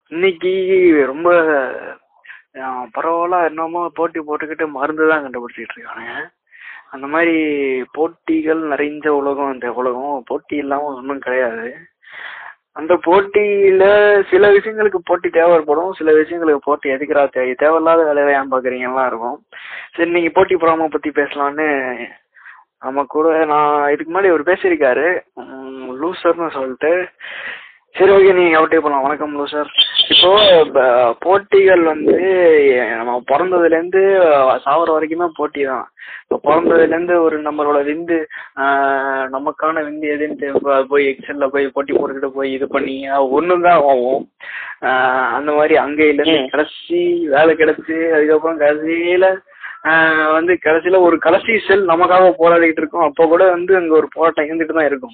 இன்னைக்கு ரொம்ப அஹ், பரவலா என்னமோ போட்டி போட்டுக்கிட்டு மருந்து தான் கண்டுபிடிச்சிட்டு இருக்கானுங்க அந்த மாதிரி போட்டிகள் நிறைஞ்ச உலகம் இந்த உலகம் போட்டி இல்லாம ஒன்றும் கிடையாது அந்த போட்டியில சில விஷயங்களுக்கு போட்டி தேவைப்படும் சில விஷயங்களுக்கு போட்டி எதுக்குறா தேவை தேவையில்லாத வேலையை ஏன் பாக்குறீங்கலாம் இருக்கும் சரி நீங்க போட்டி பொறாம பத்தி பேசலாம்னு நம்ம கூட நான் இதுக்கு முன்னாடி அவர் பேசியிருக்காரு உம், லூசர்னு சொல்லிட்டு சரி ஓகே நீங்க அவர்கிட்ட போலாம் வணக்கம் லூசர் இப்போ ப- போட்டிகள் வந்து நம்ம பிறந்ததுல இருந்து சாவர வரைக்குமே போட்டி தான் இப்போ பிறந்ததுல இருந்து ஒரு நம்மளோட விந்து ஆஹ், நமக்கான விந்து எதுன்ட்டு ப- போய் எக்ஸல்ல போய் போட்டி போட்டுக்கிட்டு போய் இது பண்ணி ஒண்ணுதான் தான் ஆகும் ஆஹ், அந்த மாதிரி அங்கேயில இருந்து ம். கடைசி வேலை கிடைச்சு அதுக்கப்புறம் கடைசியில ஆஹ், வந்து கடைசியில ஒரு கடைசி செல் நமக்காக போராடிட்டு இருக்கோம் அப்போ கூட வந்து அங்க ஒரு போராட்டம் இருந்துட்டு தான் இருக்கும்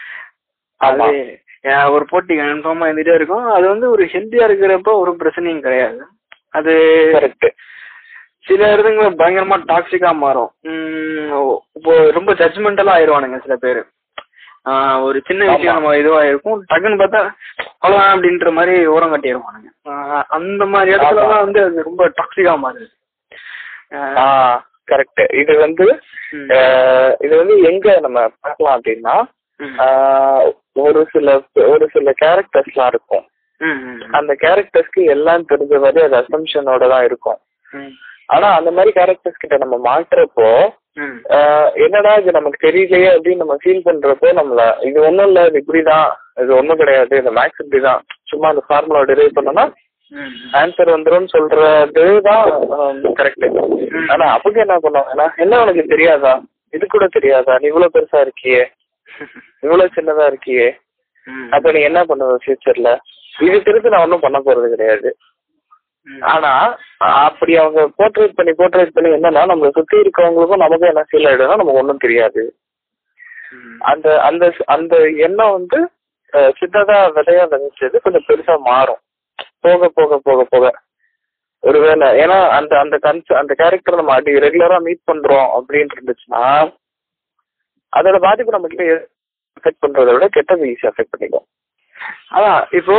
அது ஆமா. அஹ், ஒரு போட்டி கன்ஃபார்மா இருந்துட்டே இருக்கும் அது வந்து ஒரு ஹெல்த்தியா இருக்கிறப்ப ஒரு பிரச்சனையும் கிடையாது அது கரெக்ட் சில இடத்துங்க பயங்கரமா டாக்ஸிக்கா மாறும் உம் இப்போ ரொம்ப ஜட்ஜ்மெண்டலா ஆயிருவானுங்க சில பேர் ஒரு சின்ன விஷயம் ஆமா. நம்ம இதுவா இருக்கும் டக்குன்னு பார்த்தா அவ்வளவுதான் அப்படின்ற மாதிரி ஓரம் கட்டிடுவானுங்க ஆஹ் அந்த மாதிரி இடத்துலலாம் ஆமா. வந்து அது ரொம்ப டாக்ஸிக்கா மாறுது ஆ கரெக்ட் இது வந்து ம். அஹ், இது வந்து எங்க நம்ம பார்க்கலாம் அப்படின்னா ம். ஆஹ், ஒரு சில ஒரு சில கேரக்டர்ஸ்லாம் இருக்கும் ம், ம், அந்த கேரக்டர்ஸ்க்கு எல்லாம் தெரிஞ்ச மாதிரி அது அசம்ஷனோட தான் இருக்கும் ம். ஆனா அந்த மாதிரி கேரக்டர்ஸ் கிட்ட நம்ம மாட்டுறப்போ ம். ஆஹ், என்னடா இது நமக்கு தெரியலையே அப்படின்னு நம்ம ஃபீல் பண்றப்போ நம்மள இது ஒண்ணும் இல்ல இது இப்படிதான் இது ஒண்ணும் கிடையாது இந்த மேக்ஸ் இப்படிதான் சும்மா அந்த ஃபார்முலா டெரைவ் பண்ணோம்னா ம். ஆன்சர் வந்துரும்னு சொல்றது தான் கரெக்ட் ஆனா அவங்க என்ன பண்ணுவாங்கன்னா என்ன உனக்கு தெரியாதா இது கூட தெரியாதா நீ இவ்வளவு பெருசா இருக்கியே இவ்வளவு சின்னதா இருக்கியே ம். அப்ப நீ என்ன பண்ணுவ ஃபியூச்சர்ல இது தெரிஞ்சு நான் ஒன்றும் பண்ண போறது கிடையாது ம். ஆனா அப்படி அவங்க போர்ட்ரேட் பண்ணி போர்ட்ரேட் பண்ணி என்னன்னா நம்மள சுத்தி இருக்கவங்களுக்கும் நமக்கும் என்ன ஃபீல் ஆயிடும்னா நமக்கு ஒன்றும் தெரியாது ம். அந்த அந்த அந்த எண்ணம் வந்து அஹ், சின்னதா விதையா விதைச்சது கொஞ்சம் பெருசா மாறும் போக போக போக போக ஒருவேளை ஏன்னா அந்த அந்த கன்ஸ் அந்த கேரக்டர் நம்ம அடி ரெகுலரா மீட் பண்றோம் அப்படின்னு இருந்துச்சுன்னா அதோட பாதிப்பு நம்ம கிட்ட எஃபெக்ட் பண்றதை விட கெட்டது ஈஸியா அஃபெக்ட் பண்ணிக்கும் அதான் இப்போ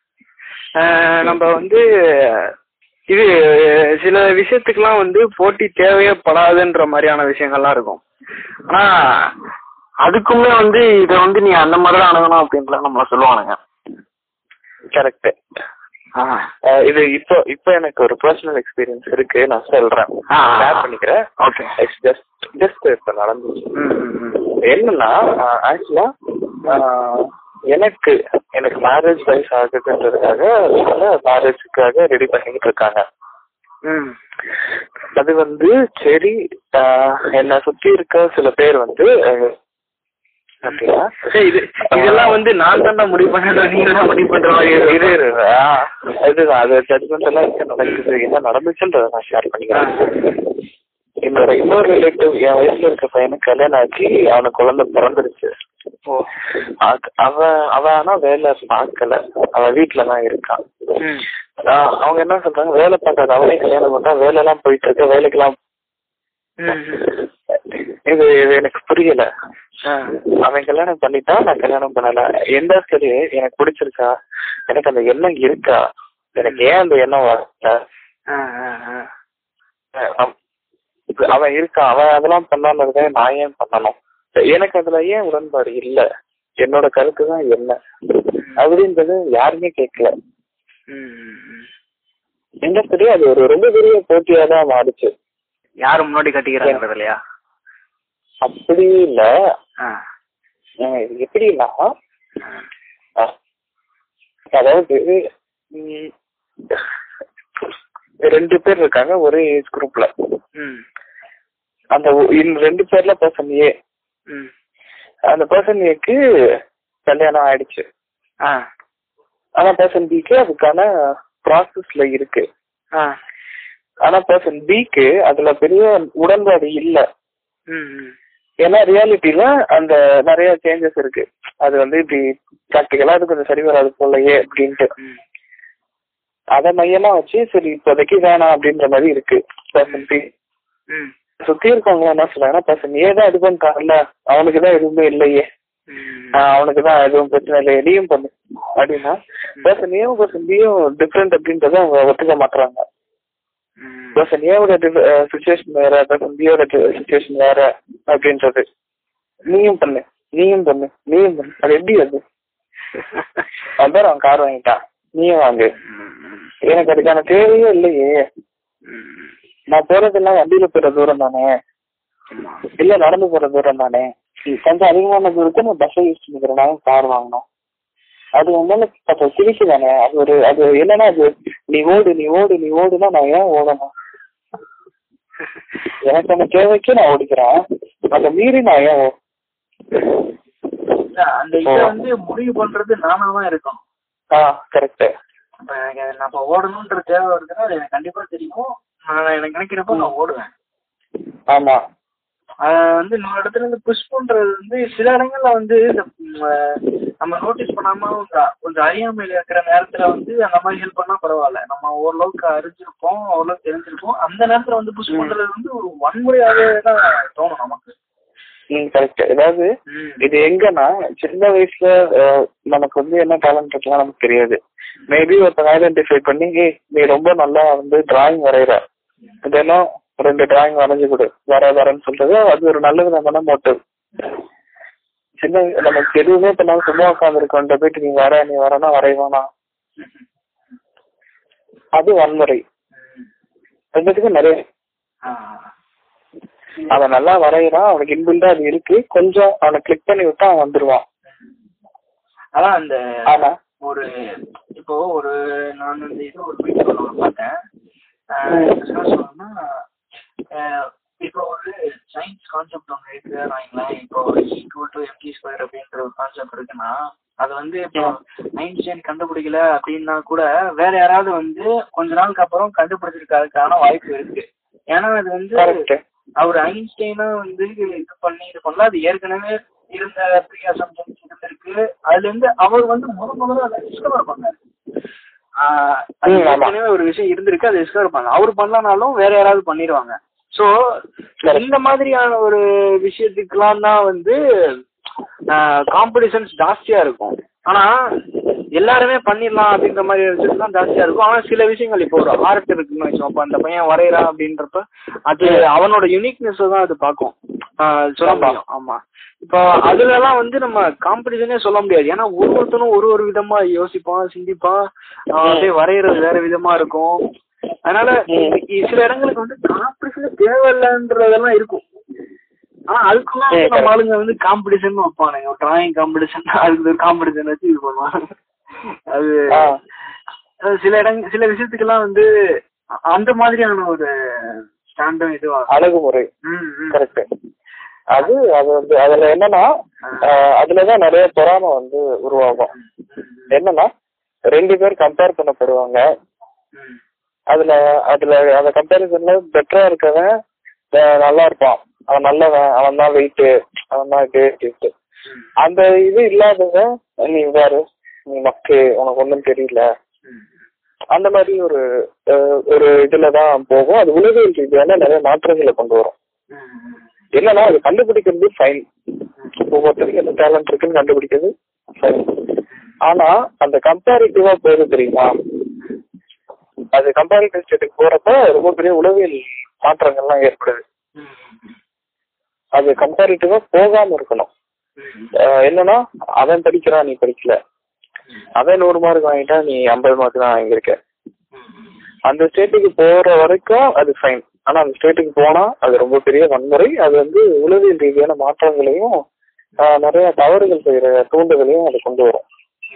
அஹ், நம்ம வந்து இது சில விஷயத்துக்கெல்லாம் வந்து போட்டி தேவையப்படாதுன்ற மாதிரியான விஷயங்கள்லாம் இருக்கும் ஆனா அதுக்குமே வந்து இதை வந்து நீ அந்த மாதிரி தான் அணுகணும் அப்படின்லாம் நம்மள சொல்லுவானுங்க கரெக்ட் ஆ. இது இப்போ இப்போ எனக்கு ஒரு பர்சனல் எக்ஸ்பீரியன்ஸ் இருக்கு நான் சொல்றேன் ஆ. ஷேர் பண்ணிக்கிறேன் ஓகே ஜஸ்ட் ஜஸ்ட் இப்ப நடந்துச்சு ம், ம், ம். என்னன்னா ஆக்சுவலா எனக்கு எனக்கு மேரேஜ் வயசு ஆகுதுன்றதுக்காக மேரேஜுக்காக ரெடி பண்ணிக்கிட்டு இருக்காங்க ம். அது வந்து சரி ஆஹ் என்னை சுத்தி இருக்க சில பேர் வந்து அஹ், அப்படியா சரி, இது இதெல்லாம் வந்து நான் தான் முடிவு பண்ணணும் நீங்க தான் முடிவு பண்ற மாதிரி இது இருக்கு. இரு, ஆ, இதுதான் அது ஜட்மெண்ட் எல்லாம் என்ன நடக்குது என்ன நடந்துச்சுன்றத நான் ஷேர் பண்ணிக்கிறேன் என்னோட இன்னொரு ரிலேட்டிவ் என் வயசுல இருக்க பையனுக்கு கல்யாணம் ஆச்சு அவனுக்கு குழந்தை பிறந்துருச்சு ஓ அது- அவன் அவன் ஆனா வேலை பார்க்கல அவன் வீட்டுல தான் இருக்கான் ம். ஆஹ் அவங்க என்ன சொல்றாங்க வேலை பார்க்காத அவனே கல்யாணம் பண்ணா வேலை எல்லாம் போயிட்டு இருக்க வேலைக்கெல்லாம் ம், ம். இது இது எனக்கு புரியல ஆ. அவன் கல்யாணம் பண்ணிட்டா நான் கல்யாணம் பண்ணல எந்த சரி எனக்கு பிடிச்சிருக்கா எனக்கு அந்த எண்ணம் இருக்கா எனக்கு ஏன் அந்த எண்ணம் வரல ஆ, ஆ, ஆ. அஹ் இப்ப அவன் இருக்கான் அவன் அதெல்லாம் பண்ணான்னு நான் ஏன் பண்ணணும் எனக்கு அதுல ஏன் உடன்பாடு இல்ல என்னோட கருத்து தான் என்ன அப்படின்றது யாருமே கேட்கல ம், ம், ம். என்ன சரி அது ஒரு ரொம்ப பெரிய போட்டியா தான் மாறுச்சு யாரு முன்னாடி கட்டிக்கிறாங்க இல்லையா அப்படி இல்ல ஆ. அஹ் இது எப்படின்னா அஹ் அதாவது உம், ரெண்டு பேர் இருக்காங்க ஒரே ஏஜ் குரூப்ல ம். அந்த ஒ- இந்த ரெண்டு பேர்ல பர்சன் ஏ ம். அந்த பர்சன் ஏக்கு கல்யாணம் ஆயிடுச்சு ஆ. ஆனா பர்சன் பிக்கு அதுக்கான ப்ராசஸ்ல இருக்கு ஆ. ஆனா பர்சன் பிக்கு அதுல பெரிய உடன்பாடு இல்ல ம், ம். ஏன்னா ரியாலிட்டில அந்த நிறைய சேஞ்சஸ் இருக்கு அது வந்து இப்படி ப்ராக்டிக்கலா அது கொஞ்சம் சரி வராது போலயே அப்படின்ட்டு ம். அதை மையமா வச்சு சரி இப்போதைக்கு வேணாம் அப்படின்ற மாதிரி இருக்கு பர்சன் பி ம். சுத்தி இருக்கவங்க என்ன சொல்றாங்கன்னா பர்சன் ஏ தான் இது பண்ணிட்டாங்கல்ல அவனுக்கு தான் எதுவுமே இல்லையே ம். ஆஹ் அவனுக்கு தான் எதுவும் பிரச்சனை இல்லை நீயும் பண்ணு அப்படின்னா பர்சன் ஏவும் பர்சன் பியும் டிஃப்ரெண்ட் அப்படின்றத அவங்க ஒத்துக்க மாட்டுறாங்க ம். பர்சன் ஏவோட சுச்சுவேஷன் வேற பர்சன் பியோட சுச்சுவேஷன் வேற அப்படின்றது நீயும் பண்ணு நீயும் பண்ணு நீயும் பண்ணு அது எப்படி அது அதான் அவன் கார் வாங்கிட்டான் நீயும் வாங்கு ம். எனக்கு அதுக்கான தேவையே இல்லையே ம். நான் போறதெல்லாம் வண்டியில போற தூரம் தானே ஆமா. இல்ல நடந்து போற தூரம் தானே கொஞ்சம் அதிகமான தூரத்துக்கு நான் பஸ்ஸை யூஸ் பண்ணிக்கிறேன் கார் வாங்கணும் அது வந்து அப்ப சிரிக்கு தானே அது ஒரு அது என்னன்னா அது நீ ஓடு நீ ஓடு நீ ஓடுனா நான் ஏன் ஓடணும் எனக்கு அந்த தேவைக்கு நான் ஓடிக்கிறேன் அதை மீறி நான் ஏன் ஓ- இல்ல, அந்த இதை வந்து முடிவு பண்றது நானா தான் இருக்கும் ஆ கரெக்ட் இப்ப எனக்கு அது நான் இப்ப ஓடணும்ன்ற தேவை வருதுன்னா அது எனக்கு கண்டிப்பா தெரியும் நான் எனக்கு நினைக்கிறப்ப நான் ஓடுவேன் ஆமா அத வந்து இன்னொரு இடத்துல இருந்து புஷ் பண்றது வந்து சில இடங்கள்ல வந்து இந்த ம், அஹ், நம்ம நோட்டீஸ் பண்ணாம கொஞ்சம் கொஞ்சம் அறியாமையில இருக்கிற நேரத்துல வந்து அந்த மாதிரி ஹெல்ப் பண்ணா பரவாயில்ல நம்ம ஓரளவுக்கு அறிஞ்சிருப்போம் ஓரளவுக்கு தெரிஞ்சிருப்போம் அந்த நேரத்துல வந்து புஷ் பண்றது வந்து ஒரு வன்முறையாவே தான் தோணும் நமக்கு ம் கரெக்ட் அதாவது ம். இது எங்கன்னா சின்ன வயசுல அஹ், நமக்கு வந்து என்ன டேலண்ட் இருக்கலாம் நமக்கு தெரியாது மேபி ஒருத்தன் ஐடென்டிஃபை பண்ணி "ஏய், நீ ரொம்ப நல்லா வந்து டிராயிங் வரைகிற இதெல்லாம் ரெண்டு டிராயிங் வரைஞ்சு கொடு வர வரேன்னு சொல்றது அது ஒரு நல்ல விதமான மோட்டிவ் சின்ன நமக்கு எதுவுமே பண்ணாம சும்மா உட்காந்துருக்கோன்ற போயிட்டு நீ வர நீ வரனா வரைவானா அது வன்முறை ரெண்டுத்துக்கும் நிறைய ஆ. அவன் நல்லா வரைகிறான் அவனுக்கு இன்பில்டா அது இருக்கு கொஞ்சம் அவனை கிளிக் பண்ணி விட்டா அவன் வந்துருவான் அதான் அந்த ஆனா ஒரு இப்போ ஒரு நான் வந்து இது ஒரு வீடியோ பார்த்தேன் ஆஹ் என்ன சொல்லணும்னா ஆஹ் இப்போ ஒரு சயின்ஸ் கான்செப்ட் ஒன்று இருக்கு வைங்களேன் இப்போ ஈக்குவல் டு எம்டி ஸ்கொயர் அப்படின்ற ஒரு கான்செப்ட் இருக்குன்னா அது வந்து இப்போ ஐன்ஸ்டைன் கண்டுபிடிக்கல அப்படின்னா கூட வேற யாராவது வந்து கொஞ்ச நாளுக்கு அப்புறம் கண்டுபிடிச்சிருக்காதுக்கான வாய்ப்பு இருக்கு ஏன்னா அது வந்து கரெக்ட் அவர் ஐன்ஸ்டைனா வந்து இது பண்ணி இது பண்ணல அது ஏற்கனவே இருந்த ப்ரீ அசம்ஷன்ஸ் இருந்திருக்கு அதுல இருந்து அவர் வந்து முத முதல்ல அதை டிஸ்கவர் பண்ணாரு ஆஹ் அது ம், ஆமா. ஏற்கனவே ஒரு விஷயம் இருந்திருக்கு அதை டிஸ்கவர் பண்ண அவர் பண்ணலனாலும் வேற யாராவது பண்ணிடுவாங்க சோ இந்த மாதிரியான ஒரு விஷயத்துக்கெல்லாம் தான் வந்து காம்படிஷன்ஸ் ஜாஸ்தியா இருக்கும் ஆனா எல்லாருமே பண்ணிடலாம் அப்படின்ற மாதிரி விஷயத்துல தான் ஜாஸ்தியா இருக்கும் ஆனா சில விஷயங்கள் இப்போ ஒரு ஆர்ட் இருக்குன்னு வச்சோம் அந்த பையன் வரையறான் அப்படின்றப்ப அது அவனோட யுனிக்னஸ் தான் அது பார்க்கும் ஆஹ் சொல்ல ஆமா. முடியும் ஆமா இப்போ அதுலலாம் வந்து நம்ம காம்படிஷனே சொல்ல முடியாது ஏன்னா ஒரு ஒருத்தனும் ஒரு ஒரு விதமா யோசிப்பான் சிந்திப்பான் ஆஹ் அப்படியே வரைகிறது வேற விதமா இருக்கும் அதனால இ- இ- சில இடங்களுக்கு வந்து காம்படிஷன் தேவையில்லைன்றதெல்லாம் இருக்கும் ஆனா அதுக்குள்ள வந்து ம், நம்ம ஆளுங்க வந்து காம்படிஷன் வைப்பானுங்க டிராயிங் காம்படிஷன் அதுக்கு ஒரு காம்படிஷன் வச்சு இது பண்ணுவாங்க அது ஆ. அது சில இடங்க சில விஷயத்துக்கெல்லாம் வந்து அ- அந்த மாதிரியான ஒரு ஸ்டாண்டும் இதுவாகும் அணுகுமுறை ம், ம். கரெக்ட் அது அது வந்து அதுல என்னன்னா ஆஹ் அதுலதான் நிறைய பொறாமை வந்து உருவாகும் என்னன்னா ரெண்டு பேர் கம்பேர் பண்ணப்படுவாங்க ம். அதுல அதுல அந்த கம்பேரிசன்ல பெட்டரா இருக்கவன் ஆஹ் நல்லா இருப்பான் அவன் நல்லவன் அவன் தான் வெயிட் அவன் தான் இது அந்த இது இல்லாதவன் நீ பாரு நீ மக்கு உனக்கு ஒண்ணும் தெரியல ம். அந்த மாதிரி ஒரு ஆஹ் ஒரு இதுலதான் போகும் அது உலகியல் ரீதியான நிறைய மாற்றங்களை கொண்டு வரும் ம். என்னன்னா அது கண்டுபிடிக்கிறது ஃபைன் ஒவ்வொருத்தருக்கும் என்ன டேலண்ட் இருக்குன்னு கண்டுபிடிக்கிறது ஃபைன் ஆனா அந்த கம்பேரிட்டிவா போகுது தெரியுமா அது கம்பேரிட்டிவ் ஸ்டேட்டுக்கு போறப்ப ரொம்ப பெரிய உளவியல் மாற்றங்கள்லாம் ஏற்படுது ம். அது கம்பேரிட்டிவா போகாம இருக்கணும் ம். ஆஹ் என்னன்னா அவன் படிக்கிறான் நீ படிக்கல அவன் நூறு மார்க் வாங்கிட்டா நீ ஐம்பது மார்க் தான் வாங்கியிருக்க அந்த ஸ்டேட்டுக்கு போற வரைக்கும் அது ஃபைன் ஆனா அந்த ஸ்டேட்டுக்கு போனா அது ரொம்ப பெரிய வன்முறை அது வந்து உளவியல் ரீதியான மாற்றங்களையும் ஆஹ் நிறைய தவறுகள் செய்யற தூண்டுகளையும் அது கொண்டு வரும்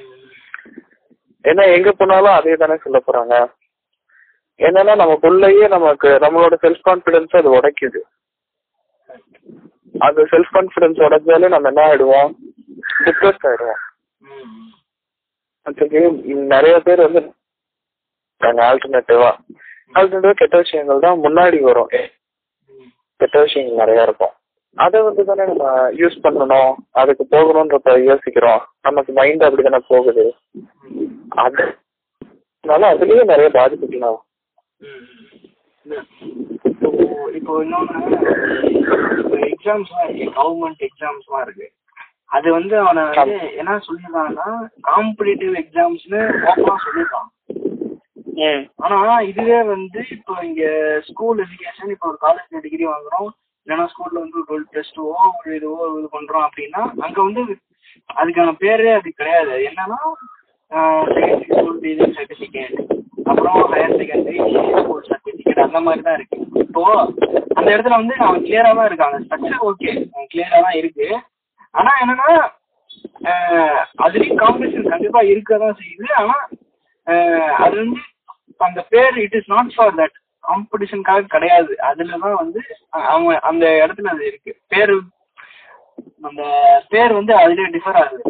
ஏன்னா எங்க போனாலும் அதே தானே சொல்ல போறாங்க என்னன்னா நமக்குள்ளேயே நமக்கு நம்மளோட செல்ஃப் கான்பிடன்ஸ் அது உடைக்குது அந்த செல்ஃப் கான்பிடன்ஸ் உடைச்சாலே நம்ம என்ன ஆயிடுவோம் டிப்ரெஸ்ட் ஆயிடுவோம் ம். அதுக்கு நிறைய பேர் வந்து ஆல்டர்னேட்டிவா ஆல்டர்னேட்டிவா கெட்ட விஷயங்கள் தான் முன்னாடி வரும் கெட்ட விஷயங்கள் நிறைய இருக்கும் அதை வந்து தானே நம்ம யூஸ் பண்ணணும் அதுக்கு போகணுன்றத யோசிக்கிறோம் நமக்கு மைண்ட் அப்படி தானே போகுது அது அதனால அதுலயே நிறைய பாதிப்புகள் ஆகும் இப்போ இப்போ இன்னொன்று இப்போ எக்ஸாம்ஸ்லாம் இருக்கு கவர்மெண்ட் எக்ஸாம்ஸ்லாம் இருக்கு அது வந்து அவனை வந்து என்ன சொல்லிடுறான்னா காம்படிட்டிவ் எக்ஸாம்ஸ்னு ஓப்பனா சொல்லிடுறான் ம் ஆனா இதுவே வந்து இப்போ இங்க ஸ்கூல் எஜுகேஷன் இப்போ ஒரு காலேஜ் டிகிரி வாங்குறோம் இல்லைன்னா ஸ்கூல்ல வந்து டுவெல் ப்ளஸ் டூவோ ஒரு இதுவோ இது பண்றோம் அப்படின்னா அங்க வந்து அதுக்கான பேரே அது கிடையாது என்னன்னா செகண்டரி ஸ்கூல் டீச்சிங் சர்டிஃபிகேட் அப்புறம் ஹையர் செகண்டரி ஸ்கூல் சர்டிஃபிகேட் அந்த மாதிரி தான் இருக்கு இப்போ அந்த இடத்துல வந்து அவன் கிளியரா தான் இருக்காங்க ஸ்ட்ரக்சர் ஓகே கிளியரா தான் இருக்கு ஆனா என்னன்னா ஆஹ் அதுலயும் காம்படிஷன் கண்டிப்பா இருக்க தான் செய்யுது ஆனா ஆஹ் அது வந்து அந்த பேர் it is not for that காம்படிஷனுக்காக கிடையாது அதுல தான் வந்து அ- அவங்க அந்த இடத்துல அது இருக்கு பேர் அந்த பேர் வந்து அதுலயே டிஃபர் ஆகுது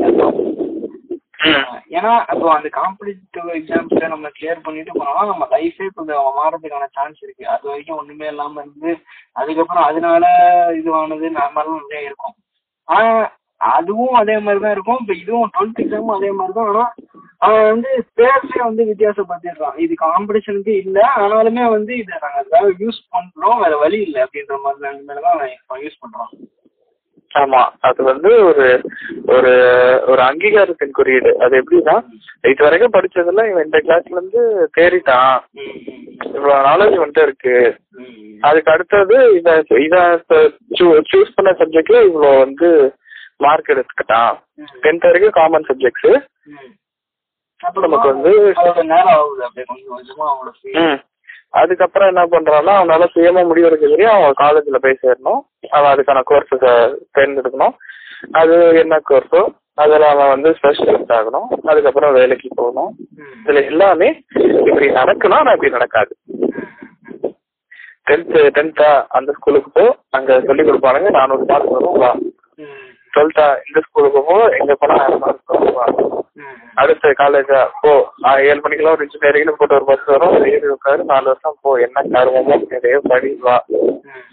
ம் ஏன்னா இப்போ அந்த காம்படிட்டிவ் எக்ஸாம்ஸ்ல நம்ம கிளியர் பண்ணிட்டு போனோம்னா நம்ம லைஃபே கொஞ்சம் மாறதுக்கான சான்ஸ் இருக்கு அது வரைக்கும் ஒண்ணுமே இல்லாம இருந்து அதுக்கப்புறம் அதனால இதுவானது நார்மலும் நிறைய இருக்கும் ஆனா அதுவும் அதே மாதிரி தான் இருக்கும் இப்போ இதுவும் டுவெல்த் எக்ஸாமும் அதே மாதிரி தான் ஆனா அவன் வந்து பேர்லயே வந்து வித்தியாசப்படுத்திடுறான் இது காம்படிஷனுக்கு இல்ல ஆனாலுமே வந்து இதை நாங்க அதுக்காக யூஸ் பண்றோம் வேற வழி இல்லை அப்படின்ற மாதிரி நிலைமையில தான் அவன் யூஸ் பண்றான் ஆமா அது வந்து ஒரு ஒரு ஒரு அங்கீகாரத்தின் குறியீடு அது எப்படின்னா இது வரைக்கும் படிச்சதுல இவன் இந்த கிளாஸ்ல இருந்து தேறிட்டான் ம், ம், இவ்வளவு நாலேஜ் வந்துட்டு இருக்கு ம், ம். அதுக்கு அடுத்தது இத இத சூஸ் பண்ண சப்ஜெக்ட்ல இவ்வளோ வந்து மார்க் எடுத்துக்கிட்டான் டென்த் வரைக்கும் காமன் சப்ஜெக்ட்ஸ் ம். நமக்கு வந்து அவ்வளவு நேரம் ஆகுது அப்படியே கொஞ்சம் கொஞ்சமா அவங்களோட feel. ம் அதுக்கப்புறம் என்ன பண்றான்னா அவனால சுயமா முடிவெடுக்க தெரியும் அவன் காலேஜ்ல போய் சேரணும் அவன் அதுக்கான கோர்ஸ் தேர்ந்தெடுக்கணும் அது என்ன கோர்ஸோ அதுல அவன் வந்து ஸ்பெஷலிஸ்ட் ஆகணும் அதுக்கப்புறம் வேலைக்கு போகணும் ம். இதுல எல்லாமே இப்படி நடக்கணும் ஆனா இப்படி நடக்காது டென்த் டென்த்தா அந்த ஸ்கூலுக்கு போ அங்க சொல்லி கொடுப்பானுங்க நானூறு மார்க் வரும் வா ம். டுவெல்த்தா இந்த ஸ்கூலுக்கு போ எங்க போனா ஆயிரம் மார்க் வரும் வா ம். அடுத்த காலேஜா போ ஆ, ஏழு மணிக்கெல்லாம் ஒரு இன்ஜினியரிங்னு போட்டு ஒரு பஸ் வரும் அது ஏறி உட்காரு நாலு வருஷம் போ என்ன கருவமோ நிறைய படி வா ம்.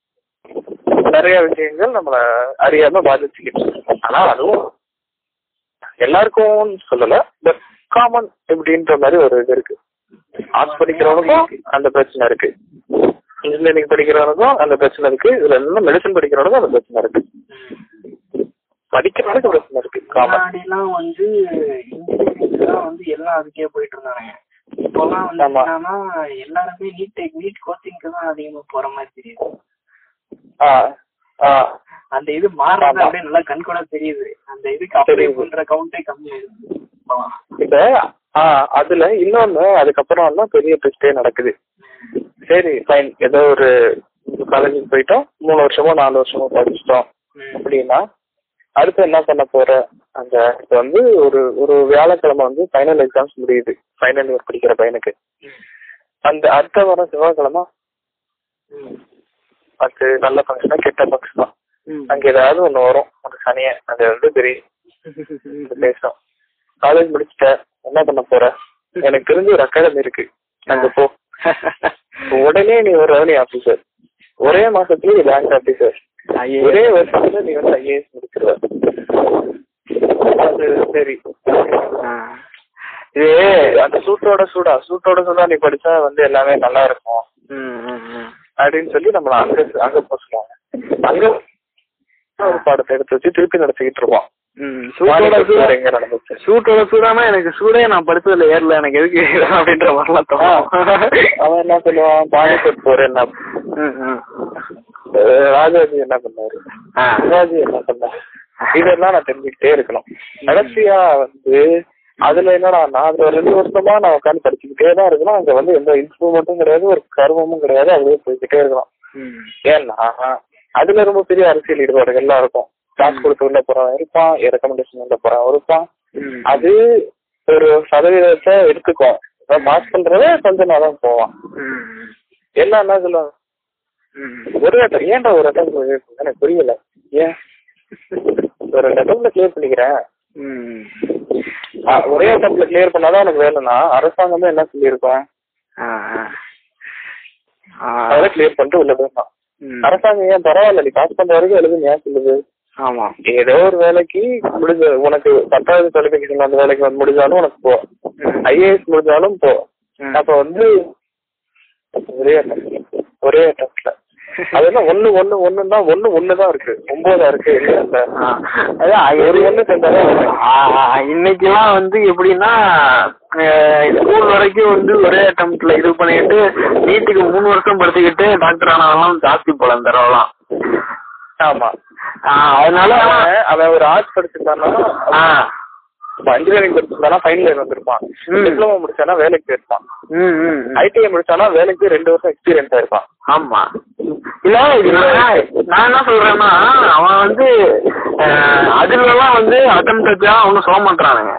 நிறைய விஷயங்கள் நம்மள அறியாம பாதிச்சுக்கிட்டு இருக்கு. ஆனா அதுவும் எல்லாருக்கும் சொல்லல பட் காமன் இப்படின்ற மாதிரி ஒரு இது இருக்கு ஆர்ட்ஸ் படிக்கிறவனுக்கும் அந்த பிரச்சனை இருக்கு இன்ஜினியரிங் படிக்கிறவனுக்கும் அந்த பிரச்சனை இருக்கு இதுல இன்னும் மெடிசன் படிக்கிறவனுக்கும் அந்த பிரச்சனை இருக்கு படிக்கிறவனுக்கு பிரச்சனை இருக்கு காமன் முன்னாடிலாம் வந்து இன்ஜினியரிங் தான் வந்து எல்லாம் அதுக்கே போயிட்டு இருந்தாங்க இப்போலாம் வந்து ஆமா. என்னன்னா எல்லாருமே நீட் நீட் கோச்சிங்க்கு தான் அதிகமா போற மாதிரி தெரியுது ஆ ஆ அந்த இது மாறுறது ஆமா. அப்படியே நல்லா கண் கூட தெரியுது அந்த இதுக்கு அப்ளை தெரியுது. பண்ற கவுண்டே கம்மியாயிடுது இப்போலாம். இப்ப ஆ அதுல இன்னொன்னு அதுக்கப்புறம் தான் பெரிய ட்விஸ்டே நடக்குது சரி ஃபைன் ஏதோ ஒரு காலேஜுக்கு போயிட்டோம் மூணு வருஷமோ நாலு வருஷமோ படிச்சிட்டோம் ம். அப்படின்னா அடுத்து என்ன பண்ண போற அந்த இப்ப வந்து ஒரு ஒரு வியாழக்கிழமை வந்து ஃபைனல் எக்ஸாம்ஸ் முடியுது ஃபைனல் இயர் படிக்கிற பையனுக்கு அந்த அடுத்த வாரம் செவ்வாய்க்கிழமை ம். அது நல்ல ஃபங்க்ஷனா கெட்ட ஃபங்க்ஷனா ம். அங்க ஏதாவது ஒண்ணு வரும் ஒரு சனிய அது வந்து பெரிய பேசும் காலேஜ் முடிச்சிட்ட என்ன பண்ண போற எனக்கு தெரிஞ்ச ஒரு அகாடமி இருக்கு அங்க போ உடனே நீ ஒரு ரெவன்யூ ஆபீசர் ஒரே மாசத்துல நீ பேங்க் ஆபீசர் ஐயே. ஒரே வருஷத்துல நீ வந்து ஐஏஎஸ் முடிச்சிருவ அது சரி ஆ. இது அந்த சூட்டோட சூடா சூட்டோட சூடா நீ படிச்சா வந்து எல்லாமே நல்லா இருக்கும் ம், ம், ம். அப்படின்னு சொல்லி நம்மள அங்க அங்க போக சொல்லுவாங்க அங்க ஒரு பாடத்தை எடுத்து வச்சு திருப்பி நடத்திக்கிட்டு இருப்போம் ம். சூட்டோட சூடா எங்க நடந்துச்சு சூட்டோட சூடானா எனக்கு சூடே நான் படிச்சதுல ஏறல எனக்கு எதுக்கு அப்படின்ற மாதிரிலாம் தோணும் அவன் என்ன சொல்லுவான் பானிபட் போற என்ன ம், ம். அஹ் ராஜாஜி என்ன பண்ணாரு ஆ. சிவாஜி என்ன பண்ணாரு இதெல்லாம் நான் தெரிஞ்சுக்கிட்டே இருக்கணும் கடைசியா வந்து அதுல என்னடா நான் அதுல ரெண்டு வருஷமா நான் உட்காந்து படிச்சுக்கிட்டே தான் இருக்கணும் அங்க வந்து எந்த இம்ப்ரூவ்மெண்ட்டும் கிடையாது ஒரு கர்வமும் கிடையாது அதுவே போய்கிட்டே இருக்கணும் ம். ஏன்னா அதுல ரொம்ப பெரிய அரசியல் ஈடுபாடுகள்லாம் இருக்கும் காசு கொடுத்து உள்ள போறவன் இருப்பான் ரெக்கமெண்டேஷன் உள்ள போறவன் இருப்பான் ம். அது ஒரு சதவீதத்தை எடுத்துக்கும் பாஸ் பண்றத கொஞ்ச நேரம் போவான் ம். எல்லாம் என்ன சொல்லுவாங்க ம். ஒரு அட்டம் ஏன்டா ஒரு அட்டம் எனக்கு புரியல ஏன் ஒரு ரெண்டு அட்டம்ல கிளியர் பண்ணிக்கிறேன் ம். ஆ, ஒரே அட்டம்ல கிளியர் பண்ணாதான் உனக்கு வேலைன்னா அரசாங்கமே என்ன சொல்லியிருக்கோம் ஆ, ஆ. ஆ. அதெல்லாம் கிளியர் பண்ணிட்டு உள்ள போயிடலாம் ம். அரசாங்கம் ஏன் பரவாயில்ல நீ பாஸ் பண்ற வரைக்கும் எழுதுன்னு ஏன் சொல்லுது ஆமா ஏதோ ஒரு வேலைக்கு முடிஞ்ச உனக்கு பத்தாவது குவாலிஃபிகேஷன் அந்த வேலைக்கு வந்து முடிஞ்சாலும் உனக்கு போ ம். ஐஏஎஸ் முடிஞ்சாலும் போ ம். அப்ப வந்து ஒரே attempt. ஒரே அட்டம்ல அது என்ன ஒண்ணு ஒண்ணு ஒண்ணு தான் ஒண்ணு ஒண்ணு தான் இருக்கு ஒன்பதா இருக்கு இல்ல இல்ல ஆ, அதான் ஒரு ஒண்ணு சேர்ந்தாலே ஒண்ணு. இன்னைக்கெல்லாம் வந்து எப்படின்னா ஸ்கூல் வரைக்கும் வந்து ஒரே அட்டம்ப்ட்ல இது பண்ணிட்டு நீட்டுக்கு மூணு வருஷம் படிச்சுக்கிட்டு டாக்டர் ஆனவெல்லாம் ஜாஸ்தி போல இந்த தடவைலாம் ஆமா ஆ, அதனால அவன் அவன் ஒரு ஆர்ட்ஸ் படிச்சிருந்தானா ஆ இன்ஜினியரிங் படிச்சிருந்தானா ஃபைனல் இயர் வந்திருப்பான் ம். டிப்ளமோ முடிச்சானா வேலைக்கு போயிருப்பான் ம் ம் ம். ஐடிஐ முடிச்சானா வேலைக்கு ரெண்டு வருஷம் எக்ஸ்பீரியன்ஸ் ஆயிருப்பான் ஆமா இல்ல இது நான் நான் என்ன சொல்றேன்னா அவன் வந்து அஹ், அதுலலாம் வந்து அட்டம் தான் ஒன்றும் சொல்ல மாட்டானுங்க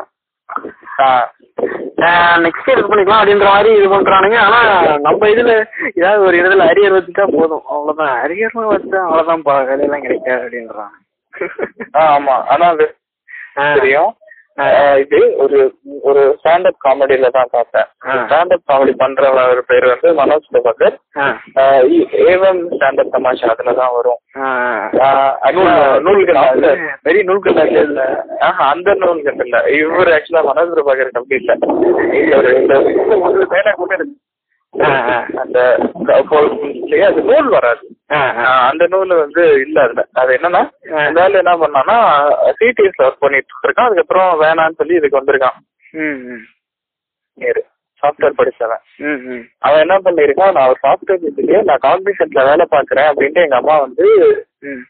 நெக்ஸ்ட் இயர் இது பண்ணிக்கலாம் அப்படின்ற மாதிரி இது பண்றானுங்க ஆனா நம்ம இதுல ஏதாவது ஒரு இதுல அரியர் வச்சுட்டா போதும் அவ்வளவுதான் அரியர்லாம் வச்சா அவ்வளவுதான் பா வேலையெல்லாம் கிடைக்காது அப்படின்றான் ஆ, ஆமா ஆனா அது ஆ. தெரியும் ஆ. ஆஹ் இது ஒரு ஒரு ஸ்டாண்டப் காமெடியில தான் பார்த்தேன் ஆ. ஸ்டாண்டப் காமெடி பண்றவர் பேர் வந்து மனோஜ் பிரபாகர் ஆ. ஆஹ் இ- ஏவம் ஸ்டாண்டப் தமாஷா அதுல தான் வரும் ஆ. ஆஹ் actually நூல்கள் அந்த- பெரிய நூல்கள் இல்ல ஆஹா, அந்த நூல்கள் இல்ல இவர் ஆக்சுவலா மனோஜ் பிரபாகர் கம்பி இல்ல இவர் இந்த ஒரு பேனா கூட இருக்கு. ஆ, ஆ. அந்த இல்லையா, அது நூல் வராது ஆ, ஆ. ஆஹ் அந்த நூல் வந்து இல்ல அதுல அது என்னன்னா ஆ. இந்த ஆளு என்ன பண்ணான்னா சிடிஎஸ்ல ஒர்க் பண்ணிட்டு இருக்கான் அதுக்கப்புறம் வேணான்னு சொல்லி இதுக்கு வந்திருக்கான் ம் ம் நேரு சாஃப்ட்வேர் படிச்சவன் ம் ம் அவன் என்ன பண்ணிருக்கான் நான் ஒரு சாஃப்ட்வேர் இதுலயே நான் காம்பினேஷன்ல வேலை பாக்குறேன் அப்படின்ட்டு எங்க அம்மா வந்து ம்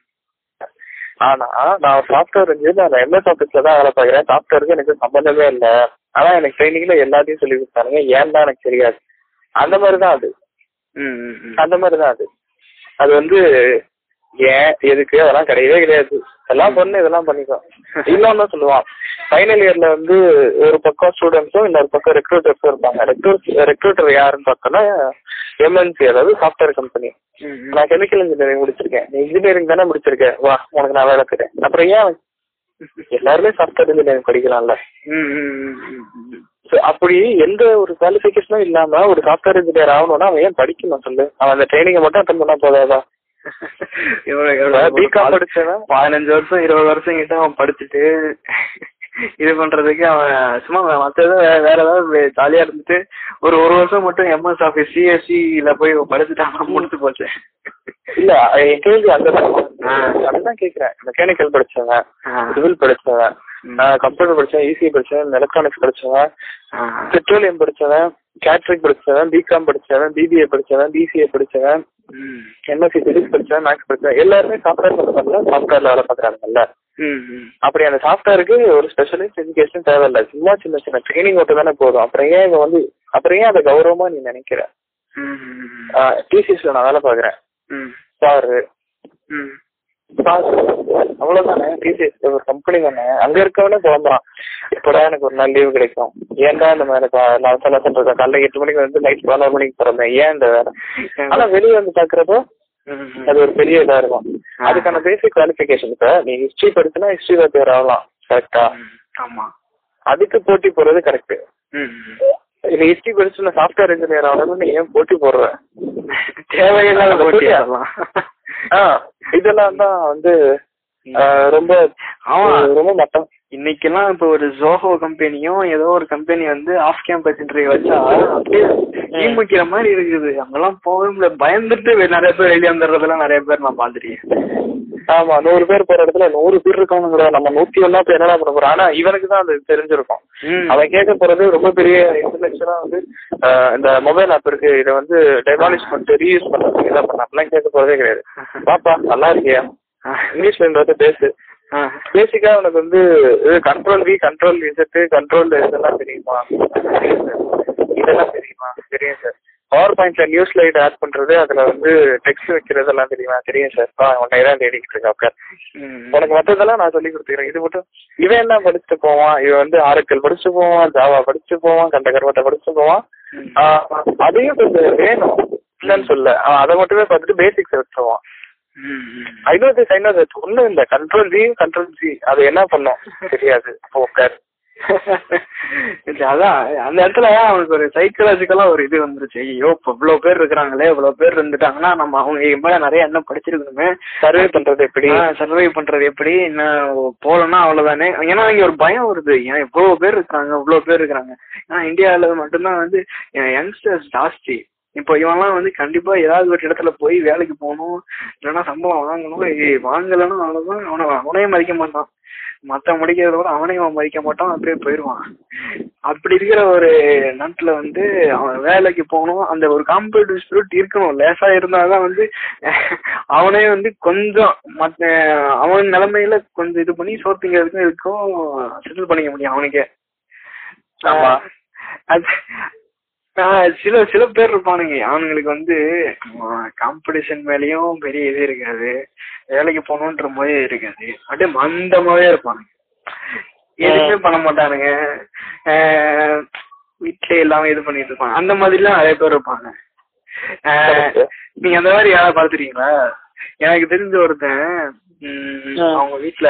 ஆனா நான் ஒரு சாஃப்ட்வேர் இன்ஜினியர் நான் எம்எஸ் ஆஃபீஸ்ல தான் வேலை பாக்குறேன் சாஃப்ட்வேருக்கு எனக்கு சம்பந்தமே இல்ல ஆனா எனக்கு ட்ரைனிங்ல எல்லாத்தையும் சொல்லி கொடுத்தானுங்க ஏன் தான் எனக்கு தெரியாது அந்த மாதிரி தான் அது ம் ம் ம் அந்த மாதிரி தான் அது அது வந்து ஏன் எதுக்கு அதெல்லாம் கிடையவே கிடையாது எல்லாம் பண்ணு இதெல்லாம் பண்ணிக்கோ இன்னொன்னு சொல்லுவான் ஃபைனல் இயர்ல வந்து ஒரு பக்கம் ஸ்டூடெண்ட்ஸும் இன்னொரு பக்கம் ரெக்ரூட்டர்ஸும் இருப்பாங்க ரெக்ரூட் ரெக்ரூட்டர் யாருன்னு பார்த்தோன்னா எம்என்சி அதாவது சாஃப்ட்வேர் கம்பெனி ம் ம் நான் கெமிக்கல் இன்ஜினியரிங் முடிச்சிருக்கேன் நீ இன்ஜினியரிங் தானே முடிச்சிருக்க வா உனக்கு நான் வேலை தரேன் அப்புறம் ஏன் எல்லாருமே சாஃப்ட்வேர் இன்ஜினியரிங் படிக்கலாம்ல ம் ம் ம் ம் ம் So, அப்படி எந்த ஒரு குவாலிஃபிகேஷனும் இல்லாம ஒரு சாஃப்ட்வேர் இன்ஜினியர் ஆகணும்னா அவன் ஏன் படிக்கணும் சொல்லு அவன் அந்த ட்ரைனிங்கை மட்டும் அட்டன் பண்ணா போதாதா எவ்வளவு எவ்வளவு பிகாம் படிச்சவன் பதினஞ்சு வருஷம் இருபது வருஷம் கிட்ட அவன் படிச்சுட்டு இது பண்றதுக்கு அவன் சும்மா மற்றது வேற ஏதாவது ஜாலியா இருந்துட்டு ஒரு ஒரு வருஷம் மட்டும் எம்எஸ் ஆஃபீஸ் சிஎஸ்சியில போய் படிச்சுட்டான் முடிச்சு போச்சு இல்ல என் கேள்வி அங்கதான் ஆ. அதுதான் கேக்குறேன் மெக்கானிக்கல் படிச்சவன் ஆ. சிவில் படிச்சவன் ம். கம்ப்யூட்டர் படிச்சவன் இசி படிச்சவன் எலக்ட்ரானிக்ஸ் படிச்சவன் ஆ. பெட்ரோலியம் படிச்சவன் கேட்ரிக் படிச்சவன் பிகாம் படிச்சவன் பிபிஏ படிச்சவன் பிசிஏ படிச்சவன் ம். எம்எஸ்சி பிசிக்ஸ் படிச்சவன் மேக்ஸ் படிச்சவன் எல்லாருமே சாஃப்ட்வேர் கம்பெனில சாஃப்ட்வேர்ல வேலை பாக்குறாங்கல்ல ம். ம். அப்படி அந்த சாஃப்ட்வேருக்கு ஒரு ஸ்பெஷலிஸ்ட் எஜுகேஷன் தேவையில்ல சும்மா சின்ன சின்ன ட்ரைனிங் மட்டும் தானே போதும் அப்புறம் ஏன் இவன் வந்து அப்புறம் ஏன் அதை கௌரவமா நீ நினைக்கிற ம். ம். டிசிஎஸ்ல நான் வேலை பாக்குறேன் ம். சாரு ம். சார் அவ்வளவுதானே டிசிஎஸ் ஒரு கம்பெனி தானே அங்க இருக்கவனே புலம்புறான் எப்படா எனக்கு ஒரு நாள் லீவு கிடைக்கும் ஏன்டா இந்த மாதிரி கா- நான் சொல்ல சொல்றேன் காலைல எட்டு மணிக்கு வந்து நைட் பதினோரு மணிக்கு பிறந்தேன் ஏன் இந்த வேலை ஆனா வெளியே வந்து பாக்குறப்போ ம். ம். அது ஒரு பெரிய இதா இருக்கும் அதுக்கான பேசிக் குவாலிஃபிகேஷன் இப்ப நீ ஹிஸ்டரி படிச்சுனா ஹிஸ்டரி பேர் ஆகலாம் கரெக்டா ம். ஆமா அதுக்கு போட்டி போடுறது கரெக்ட் ம். ம். நீ ஹிஸ்டரி படிச்சு நான் சாஃப்ட்வேர் இன்ஜினியர் ஆகணும்னு நீ ஏன் போட்டி போடுற தேவையில்லாத அந்த போட்டி போட்டியா? அதெல்லாம் ஆ இதெல்லாம் தான் வந்து ஆ, ரொம்ப ஆமா. ரொம்ப மட்டம் இன்னைக்கெல்லாம் இப்போ ஒரு ஜோஹோ கம்பெனியும் ஏதோ ஒரு கம்பெனி வந்து ஆஃப் கேம்பஸ் இன்டர்வியூ வச்சா அப்படியே ஈமுக்கிற மாதிரி இருக்குது அங்கெல்லாம் போகவே முடியல பயந்துட்டு வெ- நிறைய பேர் வெளியே வந்துடுறதெல்லாம் நிறைய பேர் நான் பாத்துருக்கேன் ஆமா நூறு பேர் போற இடத்துல நூறு பேர் இருக்கானுங்கடா நம்ம நூத்தி ஒன்னா பேர் என்னடா பண்ண போறோம் ஆனா இவனுக்கு தான் அது தெரிஞ்சிருக்கும் ம். அவன் கேட்க போறது ரொம்ப பெரிய இன்டலெக்சுவலா வந்து ஆ, இந்த மொபைல் ஆப் இருக்கு இதை வந்து டெமாலிஷ் பண்ணிட்டு ரீயூஸ் பண்றதுக்கு இதான் பண்ண அப்படிலாம் கேட்க போறதே கிடையாது பாப்பா நல்லா இருக்கியா இங்கிலீஷ்ல இந்த பேசு ஆ. பேசிக்கா உனக்கு வந்து control V control Z control இதெல்லாம் தெரியுமா தெரியும் சார் இதெல்லாம் தெரியுமா தெரியும் சார் பவர் பாயிண்ட்ல நியூஸ் லைட் ஆட் பண்றது அதுல வந்து டெக்ஸ்ட் வைக்கிறதெல்லாம் தெரியுமா தெரியும் சார் ஆ உன்னை தான் தேடிக்கிட்டு இருக்கா உட்கார் ம். உனக்கு மற்றதெல்லாம் நான் சொல்லி கொடுத்துக்கிறேன் இது மட்டும் இவன் என்ன படிச்சுட்டு போவான் இவன் வந்து ஆரக்கல் படிச்சுட்டு போவான் ஜாவா படிச்சுட்டு போவான் கண்ட கர்மத்தை படிச்சுட்டு போவான் ம். ஆ, அதையும் கொஞ்சம் வேணும் இல்லைன்னு சொல்ல அவன் அதை மட்டுமே பார்த்துட்டு பேசிக்ஸ் வச்சுருவான் ம். ம். I know this I know that ஒன்றும் இல்லை கண்ட்ரோல் ஜி கண்ட்ரோல் ஜி அது என்ன பண்ணும் தெரியாது உட்கார் இது அதான் அந்த இடத்துல அவனுக்கு ஒரு சைக்கலாஜிக்கலா ஒரு இது வந்துருச்சு ஐயோ இப்ப இவ்வளவு பேர் இருக்கிறாங்களே இவ்வளவு பேர் இருந்துட்டாங்கன்னா நம்ம அவங்க மேல நிறைய என்ன படிச்சிருக்கணுமே சர்வே பண்றது எப்படி சர்வை பண்றது எப்படி என்ன போலன்னா அவ்வளவுதானே ஏன்னா இங்க ஒரு பயம் வருது ஏன் இவ்வளவு பேர் இருக்காங்க இவ்வளவு பேர் இருக்காங்க ஏன்னா இந்தியால மட்டும்தான் வந்து யங்ஸ்டர்ஸ் ஜாஸ்தி இப்போ இவன்லாம் வந்து கண்டிப்பா ஏதாவது ஒரு இடத்துல போய் வேலைக்கு போகணும் இல்லைன்னா சம்பளம் வாங்கணும் ஏய், வாங்கலைன்னா அவ்வளவுதான் அவனை அவனே மதிக்க மாட்டான் மத்த முடிக்கிறத விட அவனையும் அவன் மதிக்க மாட்டான் அப்படியே போயிடுவான் அப்படி இருக்கிற ஒரு நாட்டுல வந்து அவன் வேலைக்கு போகணும் அந்த ஒரு காம்படிட்டிவ் ஸ்பிரிட் இருக்கணும் லேசா இருந்தாதான் வந்து அவனே வந்து கொஞ்சம் மத்த அவன் நிலைமையில கொஞ்சம் இது பண்ணி சோத்துங்கிறதுக்கும் இதுக்கும் செட்டில் பண்ணிக்க முடியும் அவனுக்கே ஆமா. அது ஆஹ் சில சில பேர் இருப்பானுங்க அவனுங்களுக்கு வந்து காம்படிஷன் மேலயும் பெரிய இது இருக்காது வேலைக்கு போகணுன்ற போதே இருக்காது அப்படியே மந்தமாவே இருப்பானுங்க எதுவுமே பண்ண மாட்டானுங்க ஆஹ் வீட்லயே எல்லாமே இது பண்ணிட்டு இருப்பாங்க அந்த மாதிரிலாம் நிறைய பேர் இருப்பாங்க ஆஹ் Correct. நீங்க அந்த மாதிரி யாராவது பாத்துருக்கீங்களா எனக்கு தெரிஞ்ச ஒருத்தன் உம், ஆ. அவங்க வீட்ல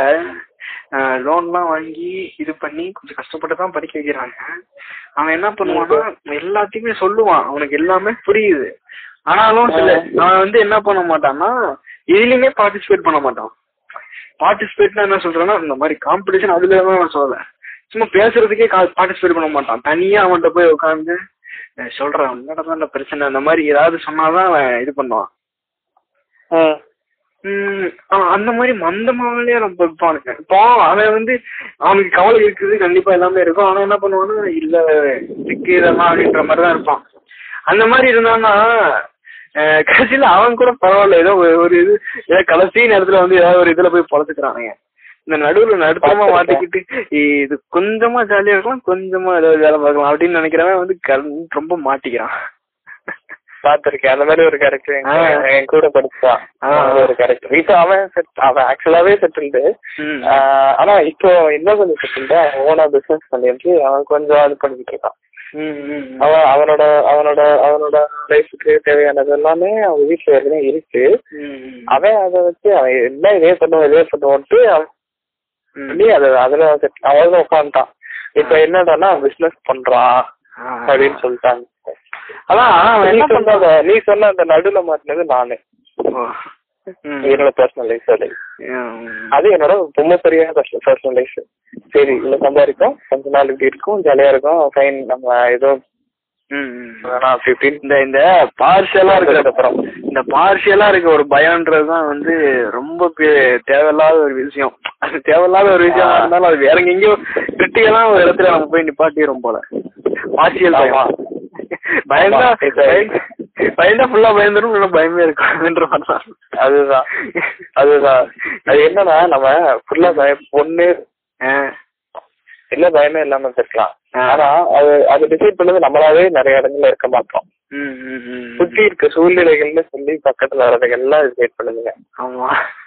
லோன்லாம் வாங்கி இது பண்ணி கொஞ்சம் கஷ்டப்பட்டு தான் படிக்க வைக்கிறாங்க அவன் என்ன பண்ணுவான்னா எல்லாத்தையுமே சொல்லுவான் அவனுக்கு எல்லாமே புரியுது ஆனாலும் சில அவன் வந்து என்ன பண்ண மாட்டான்னா எதுலயுமே பார்ட்டிசிபேட் பண்ண மாட்டான் பார்ட்டிசிபேட்னா என்ன சொல்றேன்னா இந்த மாதிரி காம்படிஷன் அதுல தான் நான் சொல்லல சும்மா பேசுறதுக்கே பார்ட்டிசிபேட் பண்ண மாட்டான் தனியா அவன்கிட்ட போய் உட்காந்து சொல்றான் என்னடா தான் இந்த பிரச்சனை அந்த மாதிரி ஏதாவது சொன்னாதான் அவன் இது பண்ணுவான் ம். உம் அவன் அந்த மாதிரி மந்தமாவிலே ரொம்ப இருப்பானுங்க இப்போ அவன் வந்து அவனுக்கு கவலை இருக்குது கண்டிப்பா எல்லாமே இருக்கும் ஆனா என்ன பண்ணுவான்னா இல்ல இருக்கு இதெல்லாம் அப்படின்ற மாதிரி தான் இருப்பான் அந்த மாதிரி இருந்தான்னா அஹ், கடைசியில அவன் கூட பரவாயில்ல ஏதோ ஒரு ஒரு இது ஏதோ கடைசி நேரத்துல வந்து ஏதாவது ஒரு இதுல போய் பொழைச்சுக்கிறானுங்க இந்த நடுவுல நடுத்தரமா மாட்டிக்கிட்டு இ- இது கொஞ்சமா ஜாலியா இருக்கலாம் கொஞ்சமா ஏதாவது வேலை பார்க்கலாம் அப்படின்னு நினைக்கிறவன் வந்து கல்- ரொம்ப மாட்டிக்கிறான் பாத்திருக்கேன் அந்த மாதிரி ஒரு கேரக்டர் ஆ. என் கூட படிச்சான் ஆ. அந்த ஒரு கேரக்டர் இப்போ அவன் set- அவன் ஆக்சுவலாவே செட்டில்டு ம். ஆனா இப்போ இன்னும் கொஞ்சம் செட்டில்டு ஓனா பிசினஸ் பண்ணிட்டு அவன் கொஞ்சம் இது பண்ணிக்கிட்டு இருக்கான் ம், ம், ம். அவன் அவனோட அவனோட அவனோட லைஃபுக்கு தேவையானது எல்லாமே அவன் வீட்டுல ஏற்கனவே இருக்கு ம், ம். அவன் அதை வச்சு அவன் என்ன இதே பண்ணுவான் இதே பண்ணுவோன்ட்டு அவன் ம். சொல்லி அதை அதுல set- அவன் உட்காந்துட்டான் இப்ப என்னடான்னா பிசினஸ் பண்றான் ஆ. அப்படின்னு சொல்லிட்டாங்க அதான் அவன் நீ என்ன சொன்ன பண்றான் அந்த- நீ சொன்ன அந்த நடுவுல மாட்டினது நானு ஓ. ம். என்னோட பர்சனல் லைஃப் அது ம். அது என்னோட ரொம்ப சரியான பர்சனல் லைஃப் சரி இல்ல சம்பாதிக்கும் கொஞ்ச நாள் இப்படி இருக்கும் ஜாலியா இருக்கும் ஃபைன் நம்ம ஏதோ ம், ம். வேணாம் அப்படி இப்படின்னு இந்த இந்த பார்ஷியலா இருக்கிற அப்புறம் இந்த பார்ஷியலா இருக்க ஒரு பயம்ன்றதுதான் வந்து ரொம்ப பெ- தேவையில்லாத ஒரு விஷயம் அது தேவையில்லாத ஒரு விஷயமா இருந்தாலும் அது வேற எங்கேயோ கிரிட்டிக்கலா ஒரு இடத்துல நம்ம போய் நிப்பாட்டிடும் போல பார்ஷியல் பயம் ஆமா. பயந்தா ஆமா, இது- பயந்து- பயந்தா ஃபுல்லா பயந்துரும் இல்ல பயமே இருக்குன்ற மாதிரி தான் அதுதான் அதுதான் அது என்னன்னா நம்ம ஃபுல்லா பயம் ஒண்ணு ஆ. இல்ல பயமே இல்லாம இருக்கலாம் ஆ. ஆனா அது அது டிசைட் பண்ணது நம்மளாவே நிறைய இடங்கள்ல இருக்க மாட்டோம் ம், ம், ம். சுத்தி இருக்க சூழ்நிலைகள்னு சொல்லி பக்கத்துல வர்றதுக்கு எல்லாம் டிசைட் பண்ணுதுங்க ஆமா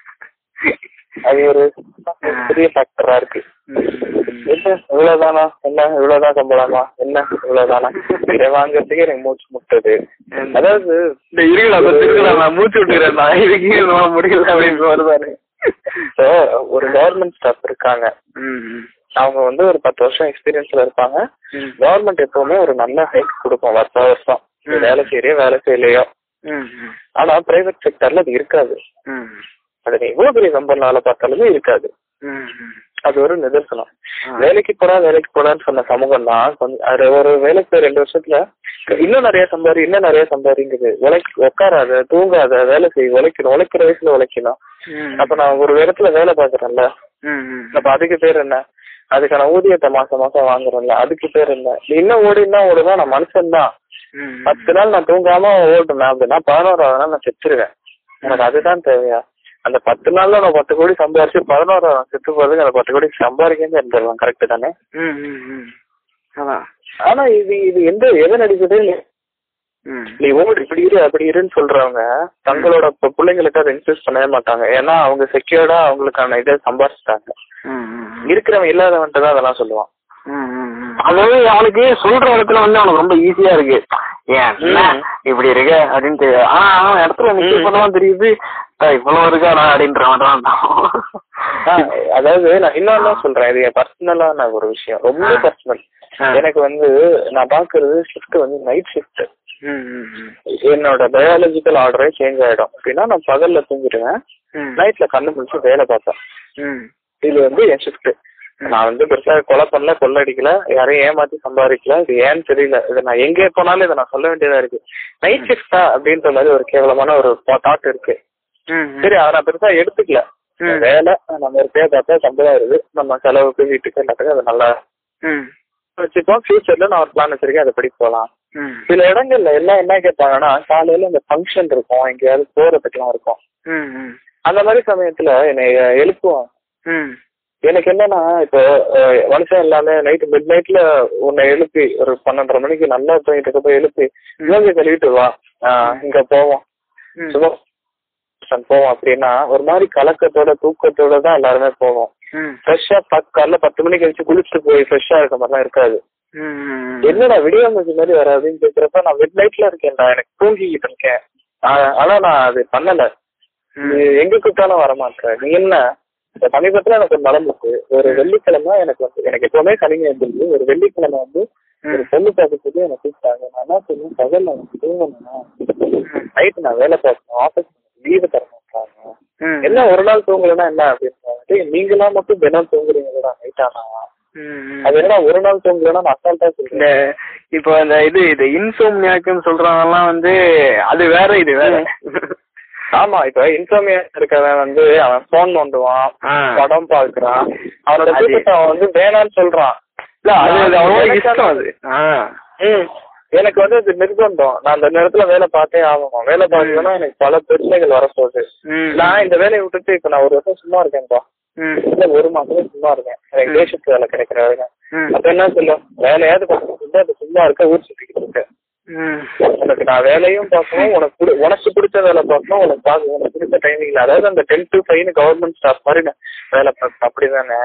அது ஒரு பெரிய ஃபேக்டரா இருக்கு ம், ம். என்ன இவ்வளவுதானா என்ன இவ்வளவுதான் சம்பளமா என்ன இவ்வளவுதானா இதை வாங்குறதுக்கே எனக்கு மூச்சு முட்டுது அதாவது இந்த இருங்களா கொஞ்சம் இருங்களா நான் மூச்சு விட்டுக்கிறேன் நான் இதுக்கு என்னால முடியல அப்படின்னு வருதாரு இப்போ ஒரு கவர்மெண்ட் ஸ்டாஃப் இருக்காங்க ம், ம். அவங்க வந்து ஒரு பத்து வருஷம் எக்ஸ்பீரியன்ஸ்ல இருப்பாங்க ம். கவர்மெண்ட் எப்பவுமே ஒரு நல்ல ஹைக் கொடுக்கும் வருஷம் வருஷம் நீ ம். வேலை செய்யறியோ வேலை செய்யலையோ ம், ம். ஆனா பிரைவேட் செக்டர்ல அது இருக்காது ம். அது நீ எவ்வளவு பெரிய கம்பெனி வேலை பார்த்தாலுமே இருக்காது ம், ம். அது ஒரு நிதர்சனம் ஆ. வேலைக்கு போறா வேலைக்கு போறான்னு சொன்ன சமூகம் தான் கொஞ்சம் அது ஒரு வேலைக்கு போய் ரெண்டு வருஷத்துல இன்னும் நிறைய சம்பாரி இன்னும் நிறைய சம்பாதிங்குது உழைக்க உட்காராத தூங்காத வேலை செய் உழைக்கணும் உழைக்கிற வயசுல உழைக்கணும் ம். அப்ப நான் ஒரு இடத்துல வேலை பாக்குறேன்ல ம், ம். அப்ப அதுக்கு பேர் என்ன அதுக்கான ஊதியத்தை மாசம் மாசம் வாங்குறேன்ல அதுக்கு பேர் என்ன நீ இன்னும் ஓடி இன்னும் ஓடுதான் நான் மனுஷன் தான் ம். பத்து நாள் நான் தூங்காம ஓடுனேன் அப்படின்னா பதினோராவது நாள் நான் செத்துருவேன் உனக்கு அதுதான் தேவையா அந்த பத்து நாள்ல நான் பத்து கோடி சம்பாரிச்சு பதினோராவது நாள் செத்து போறதுக்கு அந்த பத்து கோடி சம்பாதிக்கவே இருந்துடலாம் கரெக்ட் தானே ம், ம், ம். அதான் ஆனா இது இது எந்த எதை நடிக்குது ம். நீ ஓடு இப்படி இரு அப்படி இருன்னு சொல்றவங்க தங்களோட பு- பிள்ளைங்களுக்கு அதை இன்சூஸ் பண்ணவே மாட்டாங்க ஏன்னா அவங்க செக்யூர்டா அவங்களுக்கான இதை சம்பாரிச்சிட்டாங்க ம், ம், ம். இருக்கிறவன் இல்லாதவன்ட்டு தான் அதெல்லாம் சொல்லுவான் ம், ம், ம். அதாவது அவனுக்கு சொல்ற இடத்துல வந்து அவனுக்கு ரொம்ப ஈஸியா இருக்கு ஏன் என்ன ம். இப்படி இருக்கு அப்படின்ட்டு ஆனா அவன் இடத்துல நிக்க ம். பண்ணலாம் தெரியுது "டா, இவ்வளவு இருக்காடா அப்படின்ற மாதிரி ஆஹ் அதாவது நான் இன்னொன்னு சொல்றேன் இது என் பர்சனலான ஒரு விஷயம் ரொம்ப ஆ. பர்சனல் ஆ. எனக்கு வந்து நான் பாக்குறது ஷிஃப்ட் வந்து நைட் ஷிஃப்ட் ம், ம், ம். என்னோட பயாலஜிக்கல் ஆர்டரே சேஞ்ச் ஆயிடும் அப்படின்னா நான் பகல்ல தூங்கிடுவேன் ம். நைட்ல கண்ணு முடிச்சு வேலை பார்ப்பேன் ம். இது வந்து என் ஷிஃப்ட் நான் வந்து பெருசா கொலை பண்ணல கொள்ளை அடிக்கல யாரையும் ஏமாத்தி சம்பாதிக்கல இது ஏன்னு தெரியல இது நான் எங்கே போனாலும் இதை நான் சொல்ல வேண்டியதா இருக்கு நைட் ஷிஃப்டா அப்படின்ற மாதிரி ஒரு கேவலமான ஒரு தாட் இருக்கு ம், ம். சரி அதை நான் பெருசா எடுத்துக்கல ம். வேலை நம்ம ஒரு பேர் பார்த்தா சம்பளம் இருக்கு நம்ம செலவுக்கு வீட்டுக்கு எல்லாத்துக்கும் அது நல்லா ம், வச்சுப்போம் ஃபியூச்சர்ல நான் ஒரு பிளான் வச்சிருக்கேன் அதை படி போகலாம் ம். சில இடங்கள்ல எல்லாம் என்ன கேட்பாங்கன்னா காலையில இந்த ஃபங்க்ஷன் இருக்கும் எங்கேயாவது போறதுக்குலாம் இருக்கும் ம், ம். அந்த மாதிரி சமயத்துல என்னை எழுப்புவாங்க ம். எனக்கு என்னன்னா இப்போ அஹ், மனுஷன் எல்லாமே நைட்டு மிட் நைட்ல உன்னை எழுப்பி ஒரு பன்னெண்டரை மணிக்கு நல்லா தூங்கிட்டு இருக்கப்ப எழுப்பி மூஞ்சி கழுவிட்டு வா ஆஹ், இங்க போவோம் ம். சும்மா போவோம் அப்படின்னா ஒரு மாதிரி கலக்கத்தோட தூக்கத்தோட தான் எல்லாருமே போவோம் ம். ஃப்ரெஷ்ஷா காலைல பத்து மணிக்கு கழிச்சு குளிச்சுட்டு போய் ஃப்ரெஷ்ஷா இருக்க மாதிரிலாம் இருக்காது ம், ம். என்னடா விடிய மூஞ்சி மாதிரி வராதுன்னு கேக்குறப்ப நான் மிட் நைட்ல இருக்கேன்டா எனக்கு தூங்கிக்கிட்டு இருக்கேன் ஆஹ், ஆனா நான் அது பண்ணல நீ எங்க கூப்பிட்டாலும் வரமாட்டேன் நீ என்ன இந்த சமீபத்துல எனக்கு ஒரு நடந்துச்சு ஒரு வெள்ளிக்கிழமை எனக்கு வந்து எனக்கு எப்பவுமே சனிங்க இருந்தது ஒரு வெள்ளிக்கிழமை வந்து ஒரு பொண்ணு பார்க்கறதுக்கு எனக்கு கூப்பிட்டாங்க நான் என்ன சொன்னேன் பகல்ல எனக்கு தூங்கணும்னா நைட்டு நான் வேலை பார்க்கணும் ஆஃபீஸ் லீவு தர மாட்டாங்க ம். என்ன ஒரு நாள் தூங்கலைன்னா என்ன அப்படின்னு நீங்களா மட்டும் தினம் தூங்குறீங்களா நைட் ஆனா ம், ம். அது என்ன ஒரு நாள் தூங்கலைன்னா நான் அசால்ட்டா இந்த சொல்றேன் இப்போ இந்த இது இது இன்சோம்னியாக்குன்னு சொல்றவங்கலாம் வந்து அது வேற இது வேற ஆமா இப்ப இன்சோமியா இருக்கவன் வந்து அவன் போன் நோண்டுவான் ஆ. படம் பாக்குறான் அவனோட அது- தூக்கத்தை அவன் வந்து வேணான்னு சொல்றான் இல்ல அது அது அவ்வளோ எனக்கு இஷ்டம் அது ஆ ம். எனக்கு வந்து அது நிர்பந்தம் நான் அந்த நேரத்துல வேலை பார்த்தே ஆகணும் வேலை பார்த்தீங்கன்னா எனக்கு பல பிரச்சனைகள் வரப்போகுது ம். நான் இந்த வேலையை விட்டுட்டு இப்ப நான் ஒரு வருஷம் சும்மா இருக்கேன்ப்பா ம். இல்ல ஒரு மாசம் சும்மா இருக்கேன் எனக்கு டே ஷிஃப்ட் வேலை கிடைக்கிற வரைக்கும் ம். அப்ப என்ன சொல்லும் வேலையாவது பார்த்துட்டு அது சும்மா இருக்க ஊர் சுத்திக்கிட்டு இருக்கேன் ம். உனக்கு நான் வேலையும் பார்க்கணும் உனக்கு பிடி- உனக்கு பிடிச்ச வேலை பார்க்கணும் உனக்கு பார்க்க உனக்கு பிடிச்ச டைமிங்ல அதாவது அந்த ten to five government staff மாதிரி நான் வேலை பார்க்கணும் அப்படிதானே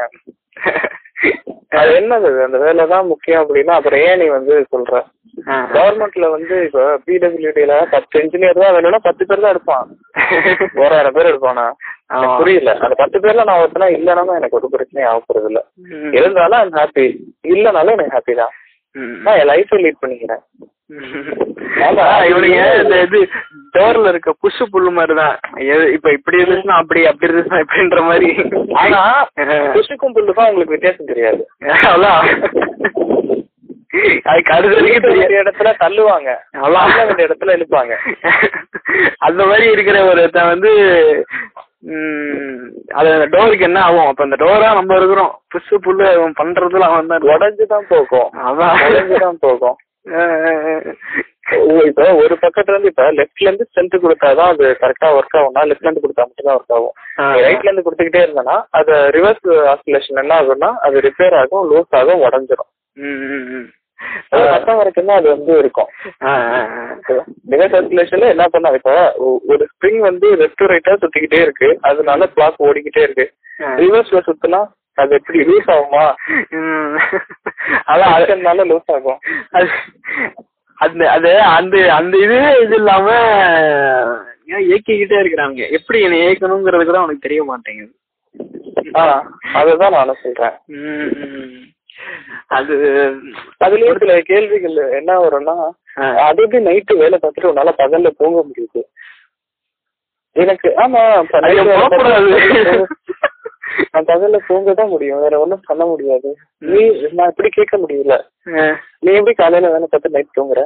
அது என்னது இது? அந்த வேலை தான் முக்கியம் அப்படின்னா அப்புறம் ஏன் நீ வந்து சொல்ற ஆ. கவர்மெண்ட்ல வந்து இப்ப பிடபிள்யூடில பத்து இன்ஜினியர் தான் வேணும்னா பத்து பேர் தான் எடுப்பான் ஓராயிரம் பேர் எடுப்பானா எனக்கு ஆமா. புரியல அந்த பத்து பேர்ல நான் ஒருத்தனா இல்லைன்னா எனக்கு ஒரு பிரச்சனையும் ஆக போறது இல்ல ம். இருந்தாலும் ஐம் ஹாப்பி இல்லைனாலும் எனக்கு ஹாப்பி தான் ம். நான் என் லைஃபை லீட் பண்ணிக்கிறேன் ஆமா, இவனுங்க இந்த இது டோர்ல இருக்க புஷு புல்லு மாதிரிதான் எது- இப்ப இப்படி இருந்துச்சுன்னா அப்படி அப்படி இருந்துச்சுன்னா இப்படின்ற மாதிரி ஆனா புஷுக்கும் புல்லுக்கும் உங்களுக்கு வித்தியாசம் தெரியாது அதான் அதுக்கு அடுத்த வரைக்கும் இழுக்க தெரியாது வேண்டிய இடத்துல தள்ளுவாங்க அவ்வளவு. தள்ள வேண்டிய இடத்துல இழுப்பாங்க அந்த மாதிரி இருக்கிற ஒருத்தன் வந்து ம், அது டோருக்கு என்ன ஆகும் அப்ப அந்த டோரா நம்ம இருக்கிறோம் புஷு புல்லு அவன் பண்றதுல அவன் தான் உடஞ்சுதான் போகும் அதான் உடஞ்சுதான் போகும் அஹ் அஹ் அஹ். ஓ, இப்ப ஒரு பக்கத்துல இருந்து இப்ப லெஃப்ட்ல இருந்து ஸ்ட்ரென்த் கொடுத்தாதான் அது கரெக்டா ஒர்க் ஆகும்னா லெஃப்ட்ல இருந்து கொடுத்தா மட்டும் தான் ஒர்க் ஆகும் ஆ. ரைட்ல இருந்து கொடுத்துக்கிட்டே இருந்தனா அது ரிவர்ஸ் ஆசிலேஷன் என்ன ஆகும்னா அது ரிப்பேர் ஆகும் லூஸ் ஆகும் உடஞ்சிரும் ம், ம், ம். அது மத்த வரைக்கும் தான் அது வந்து இருக்கும் ஆ, ஆ, ஆ. ரிவர்ஸ் ஆசிலேஷன்ல என்ன பண்ணா இப்ப ஒ- ஒரு ஸ்ப்ரிங் வந்து லெஃப்ட் ரைட்டா சுத்திக்கிட்டே இருக்கு அதனால கிளாக் ஓடிக்கிட்டே இருக்கு ஆ. ரிவர்ஸ்ல சுத்தினா அது எப்படி லூஸ் ஆகுமா ம். அதான் அது- அதனால லூஸ் ஆகும் அது அந்த அது அந்த அந்த இது இது இல்லாம ஏன் இயக்கிக்கிட்டே இருக்கிறாங்க எப்படி என்னை இயக்கணுங்கிறது கூட அவனுக்கு தெரிய மாட்டேங்குது ஆ அதுதான் நானும் சொல்றேன் ம், ம். அது அதுலயும் சில கேள்விகள் என்ன வரும்னா ஆ. அது எப்படி நைட்டு வேலை பார்த்துட்டு உன்னால பகல்ல தூங்க முடியுது எனக்கு ஆமா இப்ப அது night வேலை போகக்கூடாது. பார்த்துட்டு நான் பகல்ல தூங்க தான் முடியும் வேற ஒண்ணும் பண்ண முடியாது நீ நான் இப்படி கேட்க முடியல ஆ. நீ எப்படி காலையில வேலை பார்த்து நைட் தூங்குற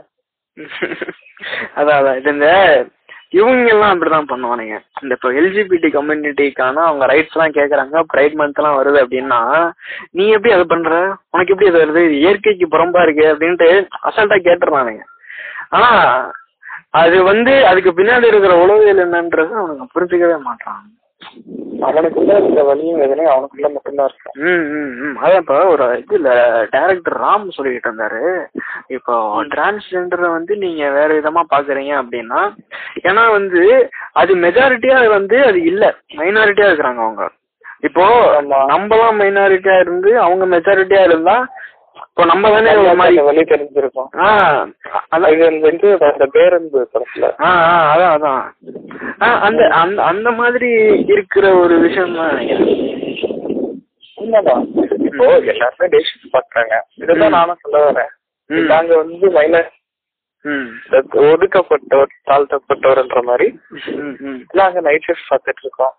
அதான் அதான் இது இந்த இவங்க எல்லாம் அப்படிதான் பண்ணுவானுங்க இந்த இப்போ எல்ஜிபிடி கம்யூனிட்டிக்கான அவங்க ரைட்ஸ் எல்லாம் கேக்குறாங்க ப்ரைட் மந்த் எல்லாம் வருது அப்படின்னா நீ எப்படி அதை பண்ற உனக்கு எப்படி அது வருது இது இயற்கைக்கு புறம்பா இருக்கு அப்படின்ட்டு அசால்ட்டா கேட்டுறானுங்க ஆனா அது வந்து அதுக்கு பின்னாடி இருக்கிற உளவியல் என்னன்றது அவனுங்க புரிஞ்சுக்கவே மாட்டான் அவனுக்குள்ள இருக்க வலியும் வேதனையும் அவனுக்குள்ள மட்டும்தான் இருக்கும் ம் ம் ம் அதான் இப்போ ஒரு இதுல டேரக்டர் ராம் சொல்லிட்டு இருந்தாரு இப்போ டிரான்ஸ்ஜெண்டரை வந்து நீங்க வேற விதமா பாக்குறீங்க அப்படின்னா ஏன்னா வந்து அது மெஜாரிட்டியா வந்து அது இல்ல மைனாரிட்டியா இருக்கிறாங்க அவங்க இப்போ ஆமா. நம்மலாம் மைனாரிட்டியா இருந்து அவங்க மெஜாரிட்டியா இருந்தா இப்போ நம்ம தானே ஒரு மாதிரி அந்த வலி தெரிஞ்சிருக்கும் ஆ அதான் இது வந்து அந்த பேரன்பு படத்துல ஆ ஆ அதான் அதான் ஆ அந்த அந்த அந்த மாதிரி இருக்கிற ஒரு விஷயம் தான் நினைக்கிறேன் உண்மைதான் இப்போ எல்லாருமே டே ஷிஃப்ட் பாக்குறாங்க இதுதான் நானும் சொல்ல வரேன் ம். நாங்க வந்து மைனர் ம் ஒதுக்கப்பட்டோர் தாழ்த்தப்பட்டோர்ன்ற மாதிரி ம் ம் நாங்க நைட் ஷிஃப்ட் பார்த்துட்டு இருக்கோம்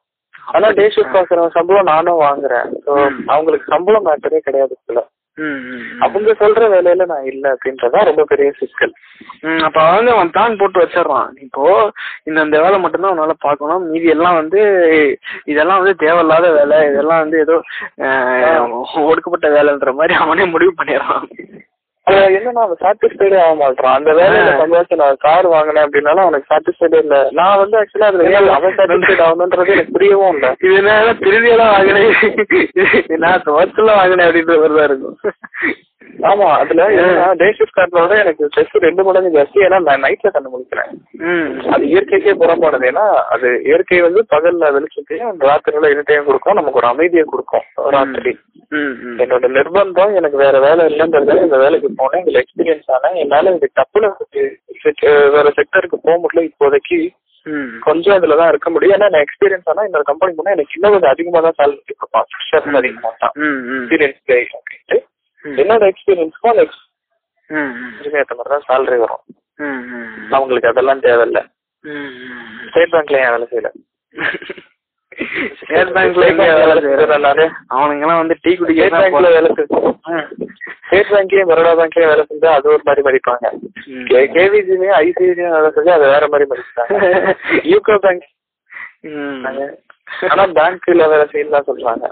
ஆனா டே ஷிஃப்ட் பாக்குற சம்பளம் நானும் வாங்குறேன் So, ம். அவங்களுக்கு சம்பளம் மேட்டரே கிடையாது இதுல ம், ம், ம். அவங்க சொல்ற வேலையில நான் இல்ல அப்படின்றதான் ரொம்ப பெரிய சிக்கல் ம், அப்ப வந்து அவன் பிளான் போட்டு வச்சிடறான் இப்போ இந்த இந்த வேலை மட்டும்தான் அவனால பார்க்கணும் மீதி எல்லாம் வந்து இதெல்லாம் வந்து தேவையில்லாத வேலை இதெல்லாம் வந்து ஏதோ அஹ், ஒடுக்கப்பட்ட வேலைன்ற மாதிரி அவனே முடிவு பண்ணிடுறான் அது என்னன்னா அவன் சாட்டிஸ்ஃபைடே ஆக மாட்டான் அந்த வேலையில ஆ. சம்பாதிச்சு நான் கார் வாங்கினேன் அப்படின்னாலும் அவனுக்கு சாட்டிஸ்ஃபைடே இல்ல நான் வந்து ஆக்சுவலா அதுல ஏன் அவன் சாட்டிஸ்ஃபைட் ஆகணுன்றது எனக்கு புரியவும் இல்ல இது என்ன திருதியெல்லாம் வாங்கினேன் இது நான் வருஷம்லாம் வாங்கினேன் அப்படின்ற மாதிரி தான் இருக்கும் ஆமா அதுல டே ஷிஃப்ட் கார்டோட எனக்கு ஸ்ட்ரெஸ் ரெண்டு மடங்கு ஜாஸ்தி ஏன்னா நான் நைட்ல கண்ணு முழிக்கிறேன் ம் அது இயற்கைக்கே புறம்பானது ஏன்னா அது இயற்கை வந்து பகல்ல வெளிச்சத்தையும் ராத்திரில இருட்டையும் கொடுக்கும் நமக்கு ஒரு அமைதியை கொடுக்கும் ராத்திரி ம் ம் என்னோட நிர்பந்தம் எனக்கு வேற வேலை இல்லைன்றதால இந்த வேலைக்கு போனேன் இதுல எக்ஸ்பீரியன்ஸ் ஆனேன் என்னால இது டப்புனு செக்- வேற செக்டருக்கு போக முடியல இப்போதைக்கு ம் கொஞ்சம் இதுல தான் இருக்க முடியும் ஏன்னா நான் எக்ஸ்பீரியன்ஸ் ஆனா இன்னொரு கம்பெனி போனா எனக்கு இன்னும் கொஞ்சம் அதிகமா தான் சேலரி கொடுப்பான் ஃபிக்ஷர் அதிகமா தான் ம் ம் எக்ஸ்பீரியன்ஸ் கை அப்படின்ட்டு ம். என்னோட எக்ஸ்பீரியன்ஸ்க்கும் அந்த ம் ம் எக்ஸ்பீரியன்ஸ் ஏற்ற மாதிரி தான் சேலரி வரும் ம் ம் அவங்களுக்கு அதெல்லாம் தேவையில்ல ம் ம் ஸ்டேட் பேங்க்ல ஏன் வேலை செய்யல ஸ்டேட் பேங்க்ல எங்க வேலை செய்யறாரு அவனுங்கெல்லாம் வந்து டீ குடிக்க ஸ்டேட் பேங்க்ல வேலை செஞ்சு ஸ்டேட் பேங்க்லயும் பரோடா பேங்க்லயும் வேலை செஞ்சா அது ஒரு மாதிரி மதிப்பாங்க கேவிஜிலயும் ஐசிஐசியும் வேலை செஞ்சா அது வேற மாதிரி மதிப்பாங்க யூகோ பேங்க் ஆனா பேங்க்ல வேலை செய்யலாம் சொல்றாங்க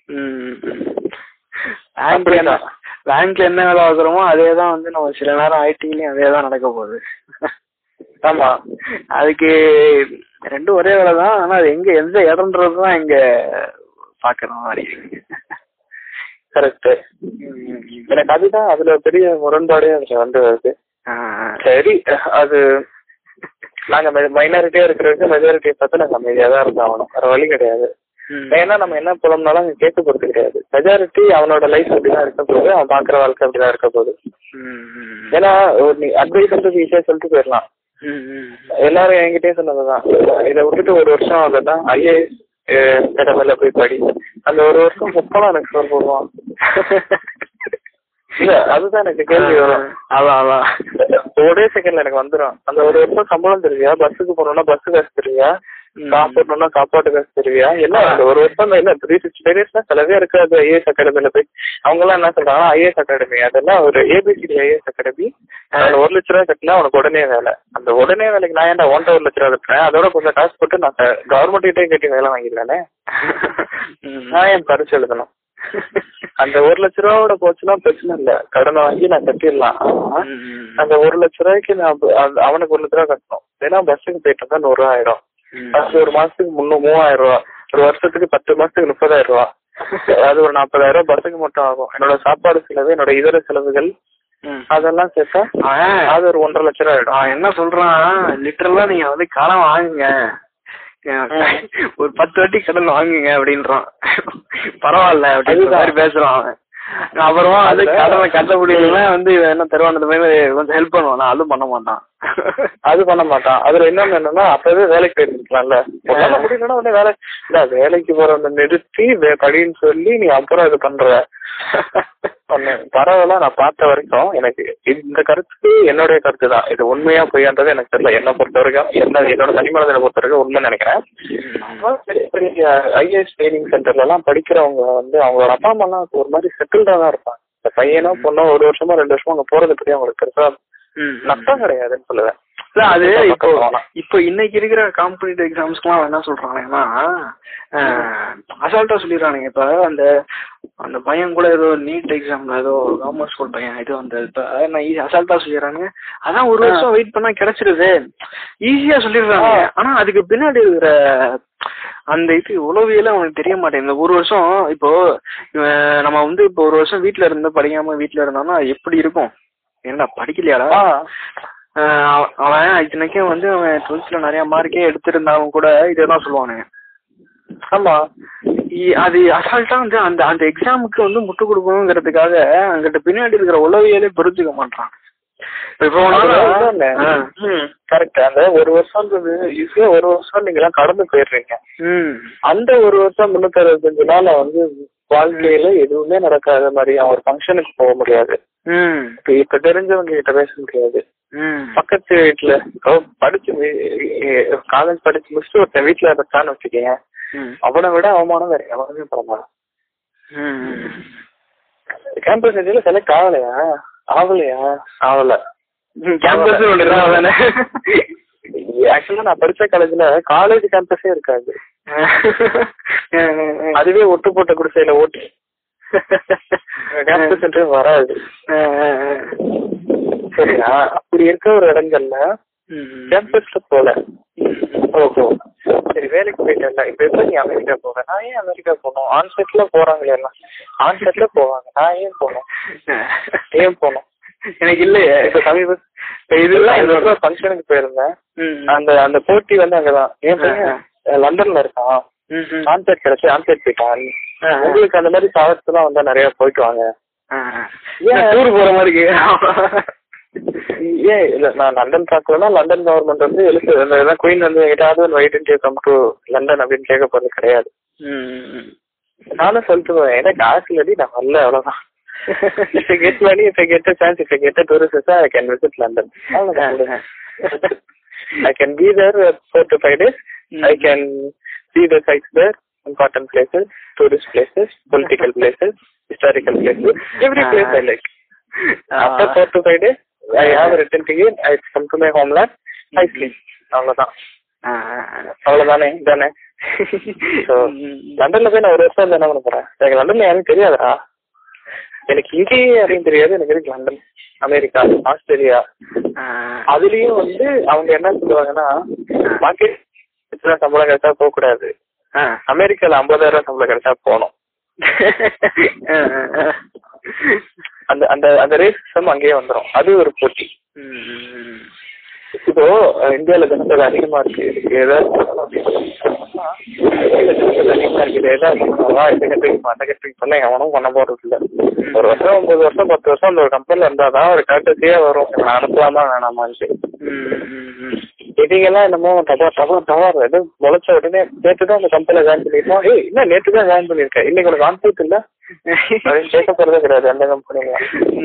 பேங்க்ல என்ன பேங்க்ல என்ன வேலை பார்க்குறோமோ அதே தான் வந்து நம்ம சில நேரம் ஐடிலையும் அதே தான் நடக்க போகுது ஆமா அதுக்கு ரெண்டும் ஒரே வேலை தான் ஆனா அது எங்க எந்த இடம்ன்றது தான் இங்க பாக்குற மாதிரி கரெக்ட் எனக்கு அதுதான் அதுல பெரிய முரண்பாடே அதுல வந்து வருது ஆ, ஆ. சரி அது நாங்க மைனாரிட்டியா இருக்கிறதுக்கு மெஜாரிட்டியை பார்த்து நாங்க அமைதியா தான் இருந்தாகணும் வேற வழி கிடையாது ம். ஏன்னா நம்ம என்ன புலம்னாலும் அங்க கேட்க போறது கிடையாது மெஜாரிட்டி அவனோட லைஃப் அப்படிதான் இருக்க போகுது அவன் பாக்குற வாழ்க்கை அப்படிதான் இருக்க போகுது ம், ம். ஏன்னா ஒரு நீ அட்வைஸ் பண்றது ஈஸியா சொல்லிட்டு போயிடலாம் ம், ம். எல்லாரும் என்கிட்டயே சொன்னதுதான் இதை விட்டுட்டு ஒரு வருஷம் ஆகுதான் ஐஏஎஸ் கடமையில போய் படி அந்த ஒரு வருஷம் முப்பதா எனக்கு சோறு போடுவான் இல்ல அதுதான் எனக்கு கேள்வி வரும் அதான் அதான் ஒரே செகண்ட்ல எனக்கு வந்துடும் அந்த ஒரு வருஷம் சம்பளம் தருவியா பஸ்ஸுக்கு போகணும்னா பஸ் காசு தருவியா ம். சாப்பிடணும்னா சாப்பாட்டு காசு தருவியா என்ன அந்த ஒரு வருஷம் என்ன த்ரீ சிக்ஸ்டி டேஸ்னா செலவே இருக்காது ஐஏஎஸ் அகாடமில போய் அவங்க எல்லாம் என்ன சொல்றாங்க ஐஏஎஸ் அகாடமி அதெல்லாம் ஒரு ஏபிசிடி ஐஏஎஸ் அகாடமி அதுல ஒரு லட்ச ரூபா கட்டினா உனக்கு உடனே வேலை அந்த உடனே வேலைக்கு நான் ஏன்டா ஒன்றரை ஒரு லட்ச ரூபா கட்டுறேன் அதோட கொஞ்சம் காசு போட்டு நான் கவர்மெண்ட் கிட்டே கட்டி வேலை வாங்கிடுவேனே ம். நான் ஏன் பரிசு எழுதணும் அந்த ஒரு லட்ச ரூபாவோட போச்சுன்னா பிரச்சனை இல்ல கடனை வாங்கி நான் கட்டிடலாம் ஆனா, ம், ம். அந்த ஒரு லட்ச ரூபாய்க்கு நான் அப்ப- அந்த- அவனுக்கு ஒரு லட்ச ரூபா கட்டணும் ஏன்னா பஸ்ஸுக்கு போயிட்டு இருந்தா நூறு ரூபா ஆயிடும் ம். பஸ் ஒரு மாசத்துக்கு முன்னூறு மூவாயிரம் ரூபா ஒரு வருஷத்துக்கு பத்து மாசத்துக்கு முப்பதாயிரம் ரூபா அது ஒரு நாற்பதாயிரம் ரூபாய் பஸ்ஸுக்கு மட்டும் ஆகும் என்னோட சாப்பாடு செலவு என்னோட இதர செலவுகள் ம். அதெல்லாம் சேர்த்தா அவன் அது ஒரு ஒன்றரை லட்ச ரூபா ஆயிடும் அவன் என்ன சொல்றான் லிட்டரலா நீங்க வந்து கடன் வாங்குங்க ஒரு பத்து வாட்டி கடன் வாங்குங்க அப்படின்றான் பரவாயில்ல அப்படின்னு அதுதான். மாதிரி பேசுறான் அவன் அப்புறமா அது அதுல- கடனை கட்ட முடியலன்னா வந்து இவன் என்ன தருவான் அந்த மாதிரி கொஞ்சம் ஹெல்ப் பண்ணுவான் அதுவும் பண்ண மாட்டான் அது பண்ண மாட்டான் அதுல இன்னொன்னு என்னன்னா அப்பவே வேலைக்கு போயிருக்கலாம்ல உன்னால முடியலன்னா உடனே வேலை இல்ல வேலைக்கு போறவங்க நிறுத்தி வே- படின்னு சொல்லி நீ அப்புறம் இது பண்ற ஒண்ணு பரவாயில்ல நான் பார்த்த வரைக்கும் எனக்கு இந்த கருத்து என்னுடைய கருத்து தான் இது உண்மையா பொய்யான்றது எனக்கு தெரியல என்ன பொறுத்த வரைக்கும் என்ன என்னோட தனிமனதை பொறுத்த வரைக்கும் உண்மை நினைக்கிறேன் பெரிய பெரிய ஐஏஎஸ் ட்ரைனிங் சென்டர்ல எல்லாம் படிக்கிறவங்க வந்து அவங்களோட அப்பா அம்மா எல்லாம் ஒரு மாதிரி செட்டில்டா தான் இருப்பாங்க இந்த பையனோ பொண்ணோ ஒரு வருஷமா ரெண்டு வருஷமா அங்க போறது பத்தி அவங்களுக்கு பெருசா ம். நஷ்டம் கிடையாதுன்னு சொல்லுவேன் இல்ல அது இப்போ பக்கம் போகலாம். இப்போ இன்னைக்கு இருக்கிற காம்படிட்டிவ் எக்ஸாம்ஸ்க்குலாம் என்ன சொல்றாங்கன்னா அசால்ட்டா சொல்லிடுறானுங்க இப்ப அந்த அந்த பையன் கூட ஏதோ நீட் எக்ஸாம்ல ஏதோ காமர்ஸ் ஸ்கூல் பையன் இது அந்த இப்ப நான் ஈஸி அசால்ட்டா சொல்லிடுறானுங்க அதான் ஒரு வருஷம் வெயிட் பண்ணா கிடைச்சிருது ஈஸியா சொல்லிடுறாங்க ஆனா அதுக்கு பின்னாடி இருக்கிற அந்த இது உளவியல அவனுக்கு தெரிய மாட்டேங்குது ஒரு வருஷம் இப்போ இவன் நம்ம வந்து இப்போ ஒரு வருஷம் வீட்ல இருந்து படிக்காம வீட்ல இருந்தான்னா எப்படி இருக்கும் என்னடா படிக்கலையாடா ஆஹ் அவ- அவன் இத்தனைக்கும் வந்து அவன் டுவெல்த்ல நிறைய மார்க்கே எடுத்திருந்தாலும் கூட இதேதான் சொல்லுவானுங்க ஆமா இ- அது அசால்ட்டா வந்து அந்த அந்த எக்ஸாமுக்கு வந்து முட்டு கொடுக்கணுங்கிறதுக்காக அங்கிட்ட பின்னாடி இருக்கிற உளவியலே புரிஞ்சுக்க மாட்டான் இப்போ கரெக்ட் அந்த ஒரு வருஷம்ன்றது ஈஸியா ஒரு வருஷம் நீங்க எல்லாம் கடந்து போயிடுறீங்க ம் அந்த ஒரு வருஷம் முன்னூத்தி அறுபத்தஞ்சு நாள்ல வந்து வாழ்க்கையில எதுவுமே நடக்காத மாதிரி அவன் ஒரு ஃபங்க்ஷனுக்கு போக முடியாது ம் இப்ப இப்ப தெரிஞ்சவங்க கிட்ட பேச முடியாது ம் பக்கத்து வீட்டுல ஓ, படிச்சு காலேஜ் படிச்சு முடிச்சுட்டு ஒருத்தன் வீட்டுல இருக்கான்னு வச்சுக்கேன் ம் அவனை விட அவமானம் வேற எவனுமே பரவாயில்ல ம் கேம்பஸ் இன்டர்வியூல செலக்ட் ஆகலையா ஆகலையா ஆகல கேம்பஸ் ஒன்று தான் தானே ஆக்சுவலா நான் படிச்ச காலேஜ்ல காலேஜ் கேம்பஸே இருக்காது அதுவே ஒட்டு போட்ட குடிசையில ஓட்டு கேம்பஸ் இன்டர்வியூ வராது சரியா அப்படி இருக்க ஒரு இடங்கள்ல கேம்பஸ்ல போல ஓஹோ சரி வேலைக்கு போயிட்டேன்ல இப்ப எப்படி நீ அமெரிக்கா போக நான் ஏன் அமெரிக்கா போகணும் ஆன்செட்ல போறாங்களே எல்லாம் ஆன்செட்ல போவாங்க நான் ஏன் போகணும் ஏன் போகணும் எனக்கு இல்லையே இப்ப சமீப இப்ப இதெல்லாம் இந்த வருஷம் ஃபங்க்ஷனுக்கு போயிருந்தேன் ம். அந்த அந்த போட்டி வந்து அங்கதான் என் பையன் லண்டன்ல இருக்கான் ம், ம். ஆன்செட் கிடைச்சு ஆன்செட் போயிட்டான் ஆ, ஆ. உங்களுக்கு அந்த மாதிரி சாகத்துலாம் வந்தா நிறைய போயிட்டு வாங்க ஆ, ஆ. ஏன்? டூர் போற மாதிரி இருக்கு ஏன் இல்ல நான் லண்டன் பார்க்கலன்னா லண்டன் கவர்மெண்ட் வந்து எழுத்து அந்த குயின் வந்து எங்கிட்டாவது wait and come to London அப்படின்னு கேட்க போறது கிடையாது ம், ம், ம். நானும் சொல்லிட்டு போவேன் எனக்கு காசு இல்லடி நான் வரல அவ்வளவுதான் if I get money, if I get a chance, if I get a tourist visa, I can visit London. அவ்வளவுதான். I can be there uh, four to five days. I can see the sites there, important places, tourist places, political places, historical places, every place I like. After four to five days, I have returned again, I come to my homeland, I sleep. அவ்வளவுதான் ஆ, ஆ, ஆ. அவ்வளவுதானே தானே so லண்டன்ல போய் நான் ஒரு வருஷம் வந்து என்ன பண்ண போறேன் எனக்கு லண்டன்ல யாரும் தெரியாதுடா எனக்கு இங்கேயே யாரையும் தெரியாது எனக்கு இருக்கு லண்டன் அமெரிக்கா ஆஸ்திரேலியா ஆ, அதுலயும் வந்து அவங்க என்ன சொல்லுவாங்கன்னா மார்க்கெட் சம்பளம் கிடைச்சா போக கூடாது ஆ. அமெரிக்கால ஐம்பதாயிரம் சம்பளம் கிடைச்சா போகணும் ஆ, ஆ. அந்த அந்த அந்த ரேசிசம் அங்கேயே வந்துரும் அது ஒரு போட்டி ம், ம், இப்போ அஹ், இந்தியால ஜனத்தொகை அதிகமா இருக்கு இதுக்கு ஏதாவது இந்தியால ஜனத்தொகை அதிகமா இருக்கு இது ஏதாவது வா, இந்த கட்டுக்கு அந்த கட்டுக்கு சொல்ல எவனும் பண்ண போறது இல்ல ஒரு வருஷம் ஒன்பது வருஷம் பத்து வருஷம் அந்த ஒரு கம்பெனில இருந்தாதான் ஒரு கட்டத்தையே வரும் நான் அனுப்பலாமா வேணாமான்னு ம், ம், ம். இதுக்கெல்லாம் என்னமோ டபா டபா டபா எது முளைச்ச உடனே நேற்று தான் அந்த கம்பெனில ஜாயின் பண்ணிருக்கோம் ஏய் என்ன நேற்று தான் ஜாயின் பண்ணிருக்கேன் இன்னைக்கு உனக்கு ஆன்சைட் இல்ல அப்படின்னு கேட்க போறதே கிடையாது அந்த கம்பெனில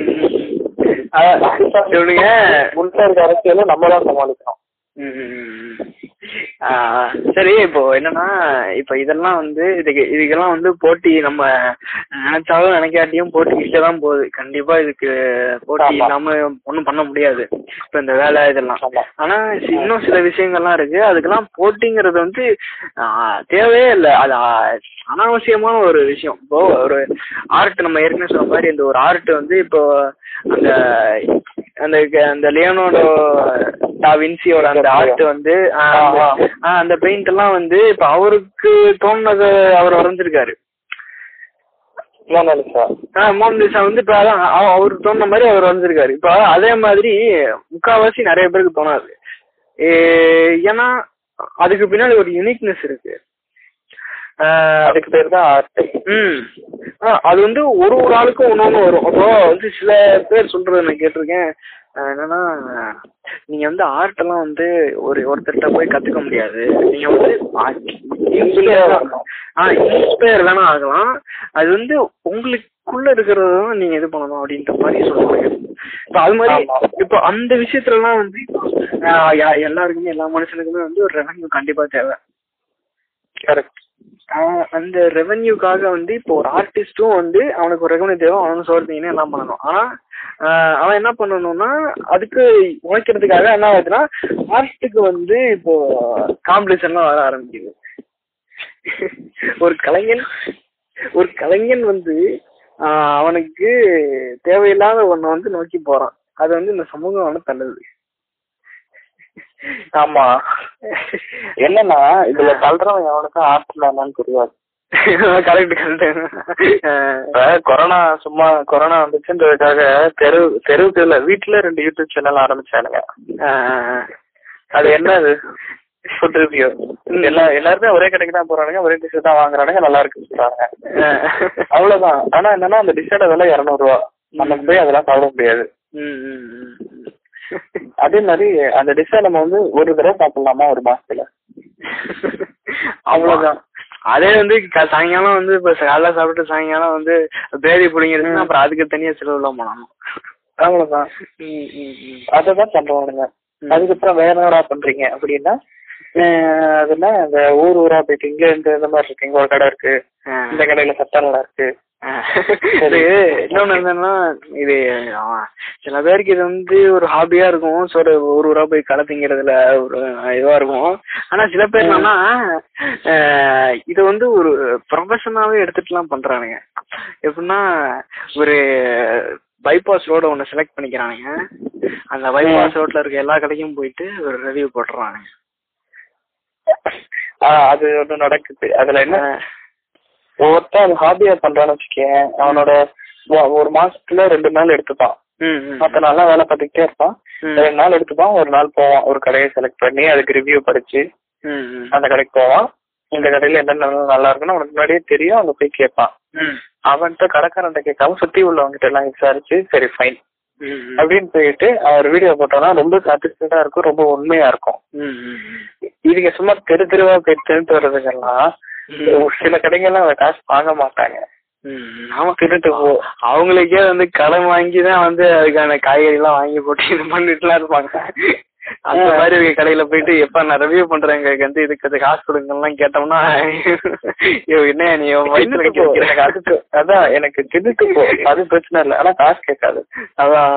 சொல்லுங்க உள்ள இருக்க அரசியல நம்ம தான் சமாளிக்கணும் ம். ஆ, சரி இப்போ என்னன்னா இப்போ இதெல்லாம் வந்து இதுக்கு இதுக்கெல்லாம் வந்து போட்டி நம்ம நினைச்சாலும் நினைக்காட்டியும் போட்டி இருக்க தான் போகுது கண்டிப்பா இதுக்கு போட்டி ஆமா. இல்லாம ஒன்றும் பண்ண முடியாது இப்போ இந்த வேலை இதெல்லாம் ஆமா ஆனா சி- இன்னும் சில விஷயங்கள்லாம் இருக்கு அதுக்கெல்லாம் போட்டிங்கிறது வந்து ஆ, தேவையே இல்லை அது ஆ, அனாவசியமான ஒரு விஷயம் இப்போ ஒரு ஆர்ட் நம்ம ஏற்கனவே சொன்ன மாதிரி இந்த ஒரு ஆர்ட் வந்து இப்போ அந்த அந்த க- அந்த லியோனோடோ டா வின்சியோட அந்த ஆர்ட் வந்து ஆ, அந்த- ஆமா. ஆ, அந்த பெயிண்ட் எல்லாம் வந்து இப்ப அவருக்கு தோணுனதை அவர் வரைஞ்சிருக்காரு மோனாலிசா ஆ மோனலிசா வந்து இப்ப அதான் அவ- அவருக்கு தோணுன மாதிரி அவர் வரைஞ்சிருக்காரு இப்ப அதே மாதிரி முக்காவாசி நிறைய பேருக்கு தோணாது ஏ, ஏன்னா அதுக்கு பின்னாடி ஒரு யூனிக்னஸ் இருக்கு ஆ, அதுக்கு பேர் தான் ஆர்ட் ம் ஆ, அது வந்து ஒரு ஒரு ஆளுக்கும் ஒன்று ஒன்று வரும் அப்போ வந்து சில பேர் சொல்றது நான் கேட்டிருக்கேன் ஆ, என்னன்னா நீங்க வந்து ஆர்ட் எல்லாம் வந்து ஒரு ஒருத்தர்கிட்ட போய் கத்துக்க முடியாது நீங்க வந்து இன்ஸ்பயர் ஆ இன்ஸ்பயர் வேணா ஆகலாம் அது வந்து உங்களுக்குள்ள இருக்கிறத தான் நீங்க இது பண்ணணும் அப்படின்ற மாதிரி சொல்லுவாங்க இப்போ அது மாதிரி ஆமா. இப்போ அந்த விஷயத்துலலாம் வந்து ஆ, யா- எல்லாருக்குமே எல்லா மனுஷனுக்குமே வந்து ஒரு ரெவன்யூ கண்டிப்பா தேவை கரெக்ட் ஆஹ் அந்த ரெவென்யூக்காக வந்து இப்போ ஒரு ஆர்டிஸ்ட்டும் வந்து அவனுக்கு ஒரு ரெவன்யூ தேவை அவனுக்கு சோர்த்தீங்கன்னு எல்லாம் பண்ணணும் ஆனா ஆஹ் அவன் என்ன பண்ணணும்னா அதுக்கு உழைக்கிறதுக்காக என்ன ஆகுதுன்னா ஆர்ட்டுக்கு வந்து இப்போ காம்படிஷன்லாம் வர ஆரம்பிக்குது ஒரு கலைஞன் ஒரு கலைஞன் வந்து ஆஹ் அவனுக்கு தேவையில்லாத ஒண்ண வந்து நோக்கி போறான் அது வந்து இந்த சமூகம் வந்து தள்ளுது ஆமா என்னன்னா இதுல தள்ளுறவன் எவனுக்கும் ஆர்ட்ல என்னன்னு தெரியாது கரெக்ட் கரெக்ட் இப்ப கொரோனா சும்மா கொரோனா வந்துச்சுன்றதுக்காக தெரு தெருவுக்கு இல்ல வீட்டுல ரெண்டு யூடியூப் சேனல் ஆரம்பிச்சானுங்க அது என்னது ஃபுட் ரிவ்யூ எல்லா எல்லாருமே ஒரே கடைக்கு தான் போறானுங்க ஒரே டிஷ் தான் வாங்குறானுங்க நல்லா இருக்குன்னு சொல்றாங்க அவ்வளவுதான் ஆனா என்னன்னா அந்த டிஷ்ஷோட விலை இரநூறுவா நம்ம போய் அதெல்லாம் சாப்பிட முடியாது அதே மாதிரி அந்த டிஷ்ஷை நம்ம வந்து ஒரு தடவை சாப்பிடலாமா ஒரு மாசத்துல அவ்வளவுதான் அதே வந்து க- சாயங்காலம் வந்து இப்ப காலைல சாப்பிட்டு சாயங்காலம் வந்து பேதி பிடிங்கிறது அப்புறம் அதுக்கு தனியா செலவுலாம் பண்ணணும் அவ்வளவுதான் ம், ம், ம். அததான் பண்றவானுங்க ம். அதுக்கப்புறம் வேற என்னடா பண்றீங்க அப்படின்னா அஹ் அதுல இந்த ஊர் ஊரா போயிட்டு இங்க இந்த இந்த மாதிரி இருக்கு இங்க ஒரு கடை இருக்கு ஆ. இந்த கடையில சட்டை நல்லா இருக்கு ஆ. இது இன்னொன்னு என்னன்னா இது ஆ, சில பேருக்கு இது வந்து ஒரு ஹாபியா இருக்கும் ஸோ ஒரு ஒரு ரூபா போய் களை திங்கிறதுல ஒரு இதுவா இருக்கும் ஆனா சில பேர் என்னன்னா ஆஹ், இதை வந்து ஒரு ப்ரொஃபஷனாவே எடுத்துட்டுலாம் பண்றானுங்க எப்படின்னா ஒரு பைபாஸ் ரோட ஒன்று செலக்ட் பண்ணிக்கிறானுங்க அந்த பைபாஸ் ரோட்ல இருக்க எல்லா கடைக்கும் போயிட்டு ஒரு ரிவ்யூ போட்டுறானுங்க ஆஹ் அது ஒண்ணு நடக்குது அதுல என்ன ஆஹ், ஒவ்வொருத்தன் அது ஹாபியா பண்றான்னு வச்சுக்கேன் அவனோட ஒ- ஒரு மாசத்துல ரெண்டு நாள் எடுத்துப்பான் ம், ம், மத்த நாளா வேலை பார்த்துக்கிட்டே இருப்பான் ம், ரெண்டு நாள் எடுத்துப்பான் ஒரு நாள் போவான் ஒரு கடையை செலக்ட் பண்ணி அதுக்கு ரிவ்யூ படிச்சு ம், ம், அந்த கடைக்கு போவான் இந்த கடையில என்னென்ன நல்லா இருக்குன்னு அவனுக்கு முன்னாடியே தெரியும் அங்க போய் கேட்பான் ம், அவன்கிட்ட கடைக்காரன்ட்ட கேட்காம சுத்தி உள்ளவங்கிட்ட எல்லாம் விசாரிச்சு சரி ஃபைன் ம், ம், அப்படின்னு போயிட்டு அவர் வீடியோ போட்டோம்னா ரொம்ப சாட்டிஸ்ஃபைடா இருக்கும் ரொம்ப உண்மையா இருக்கும் ம், ம், ம். இதுக்கு சும்மா தெரு தெருவா போய் திருட்டு வர்றதுக்கெல்லாம் ஒரு சில கடைகள்லாம் அந்த காசு வாங்க மாட்டாங்க ம், ஆமா திருட்டு போ அவங்களுக்கே வந்து கடன் வாங்கி தான் வந்து அதுக்கான காய்கறி எல்லாம் வாங்கி போட்டு இது பண்ணிட்டுலாம் இருப்பாங்க அந்த ஆ. மாதிரி இருக்க கடையில போயிட்டு எப்ப நான் ரிவ்யூ பண்றேன் எங்களுக்கு வந்து இதுக்கு அது காசு கொடுங்கலாம் கேட்டோம்னா ஐயோ என்ன நீ உன் வயித்துல தின்னுட்டு போ. வைக்க எனக்கு அதுக்கு அதான் எனக்கு தின்னுட்டு போ அது பிரச்சனை இல்லை ஆனா காசு கேட்காது அதான்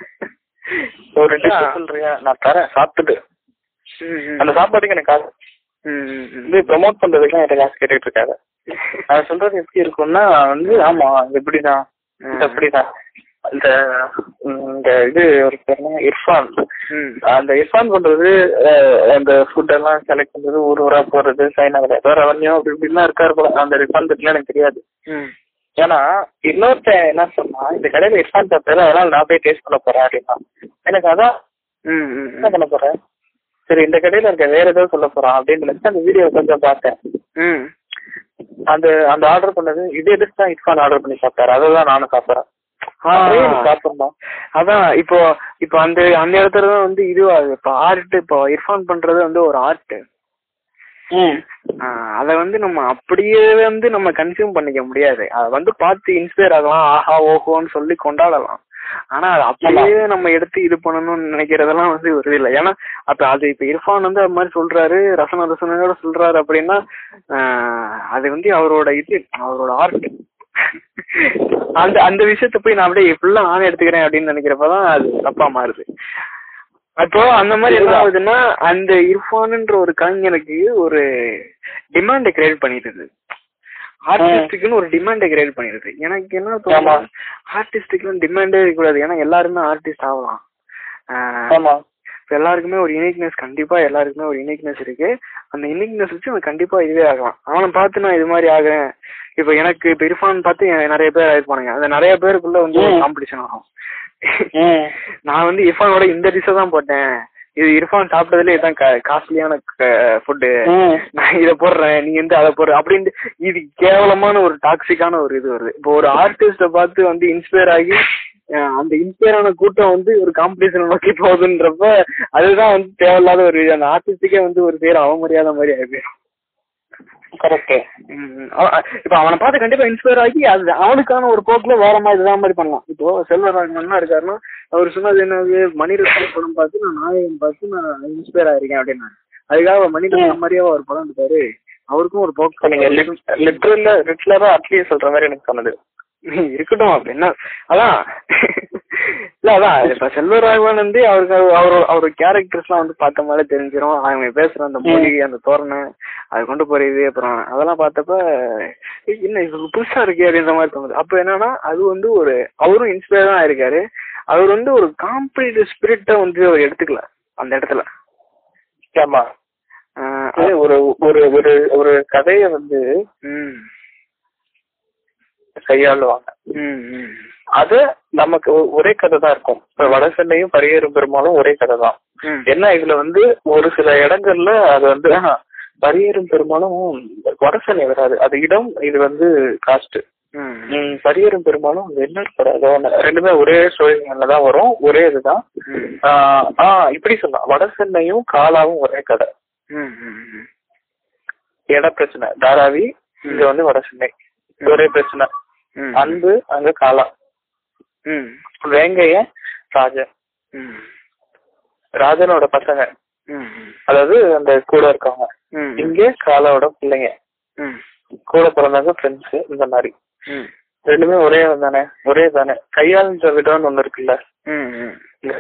ஒரு டிஷ் சொல்றியா நான் தரேன் சாப்பிட்டுட்டு ம், ம். அந்த சாப்பாட்டுக்கு எனக்கு காசு ம், ம், ம். வந்து ப்ரொமோட் பண்றதுக்குலாம் என்கிட்ட காசு கேட்டுட்டு இருக்காங்க நான் சொல்றது எப்படி இருக்கும்னா வந்து ஆமா இது எப்படிதான் இது அப்படிதான் இந்த ம், இந்த இது ஒரு பேர் என்ன? இர்ஃபான் ம். அந்த இர்ஃபான் பண்றது அஹ், அந்த ஃபுட் எல்லாம் செலக்ட் பண்றது ஊர் ஊரா போறது சைனா கிடையாது ரெவன்யூ அப்படி இப்படிலாம் இருக்காரு போல அந்த இர்ஃபான் பத்திலாம் எனக்கு தெரியாது ம். ஏன்னா இன்னொருத்தன் என்ன சொன்னா இந்த கடையில இர்ஃபான் சாப்பிட்டது அதனால நான் போய் டேஸ்ட் பண்ண போறேன் அப்படின்னா எனக்கு அதான் ம், ம், என்ன ம். பண்ண போறேன் சரி இந்த கடையில இருக்க வேற ஏதோ சொல்ல போறான் அப்படின்னு நினைச்சு அந்த வீடியோ கொஞ்சம் பார்த்தேன் ம். அந்த அந்த ஆர்டர் பண்ணது இது எதுக்கு தான் இர்ஃபான் ஆர்டர் பண்ணி சாப்பிட்டாரு அதை தான் நானும் சாப்பிட்றேன் ஆ. சாப்பிடணும் அதான் இப்போ இப்போ அந்த அந்த இடத்துல தான் வந்து இதுவாகுது இப்போ ஆர்ட் இப்போ இர்ஃபான் பண்றது வந்து ஒரு ஆர்ட் ம் அதை வந்து நம்ம அப்படியே வந்து நம்ம கன்சியூம் பண்ணிக்க முடியாது அதை வந்து பார்த்து இன்ஸ்பயர் ஆகலாம் ஆஹா ஓஹோன்னு சொல்லி கொண்டாடலாம் ஆனா அது அப்படியே நம்ம எடுத்து இது பண்ணணும்னு நினைக்கிறதெல்லாம் வந்து ஒரு இது இல்லை ஏன்னா அப்ப அது இப்ப இர்ஃபான் வந்து அது மாதிரி சொல்றாரு ரசன ரசனையோட சொல்றாரு அப்படின்னா ஆஹ் அது வந்து அவரோட இது அவரோட ஆர்ட் அந்த அந்த விஷயத்த போய் நான் அப்படியே ஃபுல்லா நான் எடுத்துக்கிறேன் அப்படின்னு நினைக்கிறப்பதான் அது தப்பா மாறுது அப்போ அந்த மாதிரி என்ன ஆகுதுன்னா அந்த இர்ஃபான்ன்ற ஒரு கலைஞனுக்கு ஒரு டிமாண்டை கிரியேட் பண்ணிடுது ஆர்டிஸ்டுக்குன்னு ஒரு டிமாண்டை கிரியேட் பண்ணிடுது எனக்கு என்ன ஆமா. தோணும் ஆர்டிஸ்டுக்குன்னு டிமாண்டே இருக்கக்கூடாது ஏன்னா எல்லாருமே ஆர்டிஸ்ட் ஆகலாம் ஆஹ் ஆமா இப்ப எல்லாருக்குமே ஒரு யூனிக்னஸ் கண்டிப்பா எல்லாருக்குமே ஒரு யூனிக்னஸ் இருக்கு அந்த யூனிக்னஸ் வச்சு அவன் கண்டிப்பா இதுவே ஆகலாம் அவனை பார்த்து நான் இது மாதிரி ஆகுறேன் இப்ப எனக்கு இப்ப இர்ஃபான் பார்த்து எ- நிறைய பேர் இருப்பானுங்க அந்த நிறைய பேருக்குள்ள வந்து ஒரு ம். காம்படிஷன் ஆகும் ம் நான் வந்து இர்ஃபானோட இந்த டிஷ்ஷை தான் போட்டேன் இது இர்ஃபான் சாப்பிட்டதுல இதுதான் காஸ்ட்லியான ஃபுட்டு ம் நான் இதை போடுறேன் நீ வந்து அதை போடுற அப்படின்ட்டு இது கேவலமான ஒரு டாக்ஸிக்கான ஒரு இது வருது இப்போ ஒரு ஆர்டிஸ்ட பார்த்து வந்து இன்ஸ்பயர் ஆகி அஹ் அந்த இன்ஸ்பயர் ஆன கூட்டம் வந்து ஒரு காம்படிஷன் நோக்கி போகுதுன்றப்ப அதுதான் வந்து தேவையில்லாத ஒரு இது. அந்த ஆர்டிஸ்டுக்கே வந்து ஒரு பேர் அவமரியாதை மாதிரி ஆயிடுது கரெக்ட் ம், அவ- இப்ப அவனை பார்த்து கண்டிப்பா இன்ஸ்பயர் ஆகி அது அவனுக்கான ஒரு போக்குல வேற மாதிரி இதுதான் மாதிரி பண்ணலாம் இப்போ செல்வராஜன் இருக்காருன்னா அவர் சொன்னது என்னது மணிரத்னம் படம் பார்த்து நான் நாயகன் பார்த்து நான் இன்ஸ்பயர் ஆயிருக்கேன் அப்படின்னா அதுக்காக மணிரத்னம் மாதிரியே ஒரு படம் எடுத்தாரு அவருக்கும் ஒரு போக்கு நீங்க லிட்ரல்ல லிட்ரலா அட்லீஸ்ட் சொல்ற மாதிரி எனக்கு சொன்னது இருக்கட்டும் அப்ப என்ன அதான் இல்ல அதான் இப்ப செல்வராகவன் வந்து அவருக்கு அவர் அவர் கேரக்டர்ஸ் எல்லாம் வந்து பார்த்த மாதிரி தெரிஞ்சிரும் அவங்க பேசுற அந்த மொழி அந்த தோரணை அது கொண்டு போறது அப்புறம் அதெல்லாம் பார்த்தப்ப ஏய், என்ன இது புதுசா இருக்கே அப்படின்ற மாதிரி தோணுது அப்ப என்னன்னா அது வந்து ஒரு அவரும் இன்ஸ்பயர் தான் ஆயிருக்காரு அவர் வந்து ஒரு காம்படிட்டிவ் ஸ்பிரிட்ட வந்து அவர் எடுத்துக்கல அந்த இடத்துல ஆமா ஆஹ் அது ஒரு ஒரு ஒரு ஒரு கதைய வந்து ம், கையாளுவாங்க ம், ம். அது நமக்கு ஒ- ஒரே கதை தான் இருக்கும் இப்ப வடசென்னையும் பரியேறும் பெருமாளும் ஒரே கதை தான் ம். என்ன இதுல வந்து ஒரு சில இடங்கள்ல அது வந்து ஆஹா, பரியேறும் பெருமாளும் வடசென்னை வராது அது இடம் இது வந்து காஸ்ட் ம், பரியேறும் பெருமாளும் வெள்ளர் படம் ஒண்ணு ரெண்டுமே ஒரே ஸ்டோரிங்கள்ல தான் வரும் ஒரே இதுதான் ம். ஆஹ் ஆஹ் இப்படி சொல்லலாம் வடசென்னையும் காலாவும் ஒரே கதை ம், ம், ம். இட பிரச்சனை தாராவி இங்க வந்து வடசென்னை ஒரே பிரச்சனை ம். அன்பு அங்க காலா ம் வேங்கைய ராஜன் ம் ராஜனோட பசங்க ம் அதாவது அந்த கூட இருக்கவங்க ம் இங்க காலாவோட பிள்ளைங்க ம் கூட பிறந்தவங்க ஃப்ரெண்ட்ஸ் இந்த மாதிரி ம் ரெண்டுமே ஒரே தானே ஒரே தானே கையாளுன்ற விடம்னு ஒண்ணு இருக்குல்ல ம் ம் இல்ல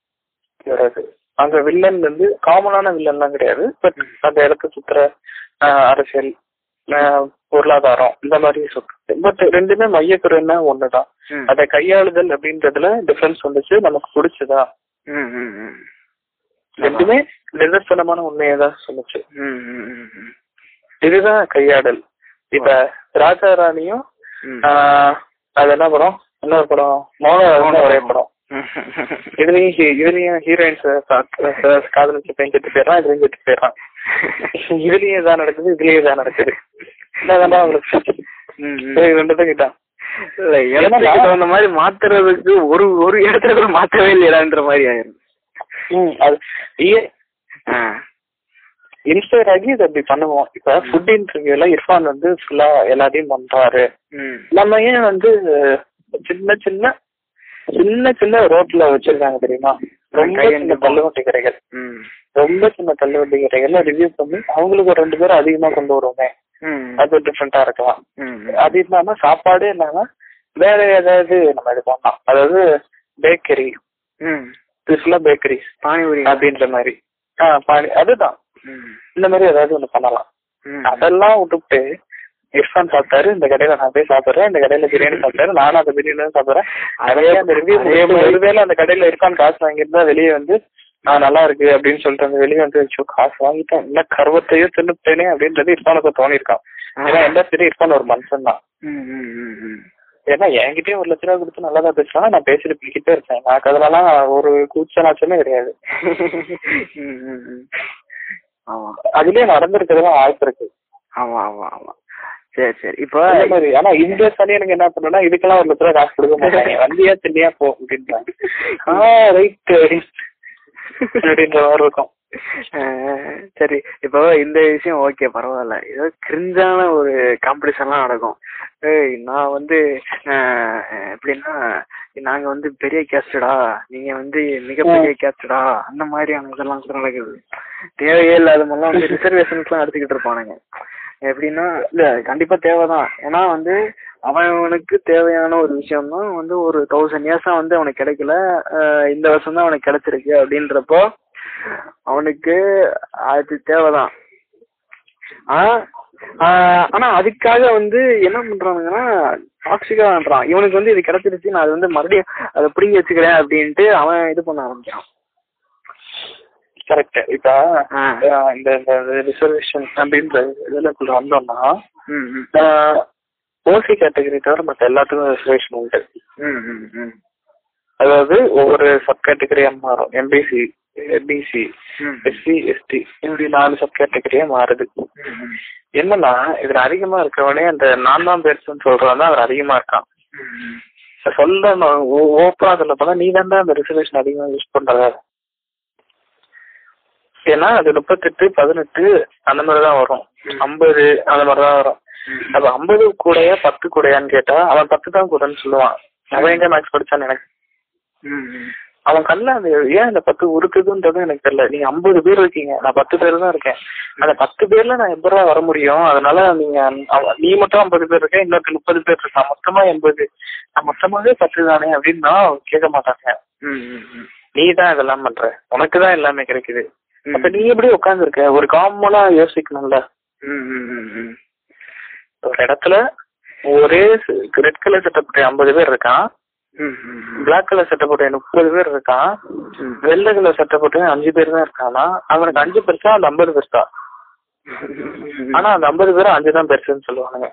வராது அந்த வில்லன் வந்து காமனான வில்லன்லாம் கிடையாது பட் அந்த இடத்த சுத்துற ஆஹ், அரசியல் ஆஹ், பொருளாதாரம் இந்த மாதிரி சுத்து பட் ரெண்டுமே மையக்குறை என்ன ஒண்ணுதான் ம் அதை கையாளுதல் அப்படின்றதுல டிஃபரன்ஸ் வந்துச்சு நமக்கு பிடிச்சதா ம் ம் ம் ரெண்டுமே நிதர்சனமான உண்மையை தான் சொல்லுச்சு ம் ம் ம் ம் இதுதான் கையாடல் இப்ப ராஜா ராணியும் ம் ஆஹ், அது என்ன படம் இன்னொரு படம் மௌன ஒரே படம் இதுலயும் ஹீ- இதுலயும் ஹீரோயின்ஸ் காதலிச்சு பையன் செத்து போயிடறான் இதுலயும் செத்து போயிடறான் இதுலயும் இதான் நடக்குது இதுலயும் இதான் நடக்குது என்னதான்டா அவங்களுக்கு ம், ம். சரி, ரெண்டு தான் கிட்டான் இல்ல, இடத்துக்கு ஏன்னா- தகுந்த மாதிரி மாத்துறதுக்கு ஒரு ஒரு இடத்துல கூட மாத்தவே இல்லையான்ற மாதிரி ஆயிரும் ம், அது ஆ. இன்ஸ்பயர் ஆகி இதை அப்படி பண்ணுவோம் இப்ப ஃபுட் இன்டர்வியூல இர்ஃபான் வந்து ஃபுல்லா எல்லாத்தையும் பண்றாரு ம். நம்ம ஏன் வந்து சின்ன சின்ன சின்ன சின்ன ரோட்ல வச்சிருக்காங்க தெரியுமா ரொம்ப கையெழுத்து சின்ன தள்ளுவண்டி கடைகள் ம். ரொம்ப சின்ன தள்ளுவண்டி கடைகள்ல ரிவ்யூ பண்ணி அவங்களுக்கு ஒரு ரெண்டு பேரும் அதிகமா கொண்டு வருவோமே ம். அது டிஃப்ரெண்டா இருக்கலாம் ம். அது இல்லாம சாப்பாடே இல்லாம வேற ஏதாவது நம்ம இது பண்ணலாம் அதாவது பேக்கரி ம். இது ஃபுல்லா பேக்கரி பானிபூரி அப்படின்ற மாதிரி ஆ பாணி அதுதான் ம். இந்த மாதிரி ஏதாவது ஒண்ணு பண்ணலாம் ம். அதெல்லாம் விட்டுவிட்டு இர்ஃபான் சாப்பிட்டாரு இந்த கடையில நான் போய் சாப்பிடுறேன் இந்த கடையில பிரியாணி சாப்பிட்டாரு நானும் அந்த பிரியாணி தான் சாப்பிடுறேன் அதே அந்த ரிவ்யூ அதே மாதிரி- ஒருவேளை அந்த கடையில இர்ஃபான் காசு வாங்கியிருந்தா வெளியே வந்து நான் நல்லா இருக்கு அப்படின்னு சொல்லிட்டு அந்த வெளியே வந்து "ஐயோ, காசு வாங்கிட்டேன் என்ன கருவத்தையோ தின்னுட்டேனே அப்படின்றது இர்ஃபானுக்கு தோணிருக்கான் ஏன்னா எல்லா சரி இர்ஃபான் ஒரு மனுஷன் தான் ம். ம். ம். ம். ஏன்னா என்கிட்டயும் ஒரு லட்ச ரூபா கொடுத்து நல்லா தான் பேசுறான் நான் பேசிட்டு போய்கிட்டே இருக்கேன் எனக்கு அதெல்லாம் ஒரு கூச்சனாச்சமே கிடையாது ம். ம். ம். ஆமா அதுலயே நடந்திருக்கிறதுலாம் வாய்ப்பு இருக்கு ஆமா ஆமா ஆமா சரி சரி இப்போ அதே மாதிரி ஆனா இந்த சனியனுக்கு என்ன பண்ணா இதுக்கெல்லாம் ஒரு லட்ச ரூபா காசு கொடுக்க மாட்டாங்க வந்தியா தின்னியா போ அப்படின்றாங்க ஆ ரைட் அப்படின்ற மாதிரி இருக்கும் அஹ் சரி இப்போ இந்த விஷயம் ஓகே பரவாயில்ல ஏதோ கிரிஞ்சான ஒரு காம்படிஷன்லாம் நடக்கும் ஏய் நான் வந்து அஹ், எப்படின்னா நாங்க வந்து பெரிய கேஸ்டடா நீங்க வந்து மிகப்பெரிய கேஸ்டடா அந்த மாதிரியான இதெல்லாம் கூட நடக்குது தேவையே இல்லாத மாதிரிலாம் வந்து ரிசர்வேஷன்ஸ்லாம் எடுத்துக்கிட்டு இருப்பானுங்க எப்படின்னா இல்ல கண்டிப்பா தேவைதான் ஏன்னா வந்து அவனுக்கு தேவையான ஒரு விஷயம் தான் வந்து ஒரு தௌசண்ட் இயர்ஸா வந்து அவனுக்கு கிடைக்கல அஹ் இந்த வருஷம் தான் அவனுக்கு கிடைச்சிருக்கு அப்படின்றப்போ அவனுக்கு அது தேவைதான் ஆனா ஆஹ் ஆனா அதுக்காக வந்து என்ன பண்றானுங்கன்னா டாக்ஸிக்கா பண்றான் இவனுக்கு வந்து இது கிடைச்சிருச்சு நான் அது வந்து மறுபடியும் அதை பிடிங்கி வச்சுக்கிறேன் அப்படின்ட்டு அவன் இது பண்ண ஆரம்பிச்சான் கரெக்ட் இப்ப ஆ. ஆஹ் இந்த ரிசர்வேஷன் அப்படின்ற இதுலக்குள்ள வந்தோம்னா ம் ம் ஓசி கேட்டகரி தவிர மத்த எல்லாத்துக்கும் ரிசர்வேஷன் உண்டு ம் ம் ம் அதாவது ஒவ்வொரு சப் கேட்டகரியா மாறும் எம்பிசி பிசி ம் எஸ்சி எஸ்டி இப்படி நாலு சப் கேட்டகரியா மாறுது ம் என்னன்னா இதுல அதிகமா இருக்கவனே அந்த நான் தான் பெருசுன்னு சொல்றவன் தான் அவர் அதிகமா இருக்கான் ம் சொல்ல ஓப்பனா சொல்ல போனா நீ தான்டா அந்த ரிசர்வேஷன் அதிகமா யூஸ் பண்ற ஏன்னா அது முப்பத்தெட்டு பதினெட்டு அந்த மாதிரிதான் வரும் ஐம்பது அந்த மாதிரிதான் வரும் அப்ப ஐம்பது கூடயா பத்து கூடயான்னு கேட்டா அவன் பத்து தான் கூடன்னு சொல்லுவான் அவன் எங்க மேக்ஸ் படிச்சான்னு எனக்கு ம் ம் அவன் கண்ணுல அந்த ஏன் இந்த பத்து உருக்குதுன்றது எனக்கு தெரியல நீங்க ஐம்பது பேர் இருக்கீங்க நான் பத்து பேர் தான் இருக்கேன் அந்த பத்து பேர்ல நான் எப்படா வர முடியும் அதனால நீங்க அவ- நீ மட்டும் ஐம்பது பேர் இருக்க இன்னொரு முப்பது பேர் இருக்கான் மொத்தமா எண்பது நான் மொத்தமாவே பத்து தானே அப்படின்னா கேட்க மாட்டாங்க ம் ம் ம் நீ தான் இதெல்லாம் பண்ற உனக்கு தான் எல்லாமே கிடைக்குது ம். அப்ப நீ எப்படி உட்கார்ந்துருக்க ஒரு காமனா யோசிக்கணும்ல ம் ம் ம் ம் ஒரு இடத்துல ஒரே ரெட் கலர் சட்டை போட்டு ஐம்பது பேர் இருக்கான் ம் ம் ம் பிளாக் கலர் சட்டை போட்டு முப்பது பேர் இருக்கான் ம். வெள்ளை கலர் சட்டை போட்டு அஞ்சு பேர் தான் இருக்கானா அவனுக்கு அஞ்சு பெருசா அந்த ஐம்பது பெருசா ஆனா அந்த ஐம்பது பேரும் அஞ்சு தான் பெருசுன்னு சொல்லுவானுங்க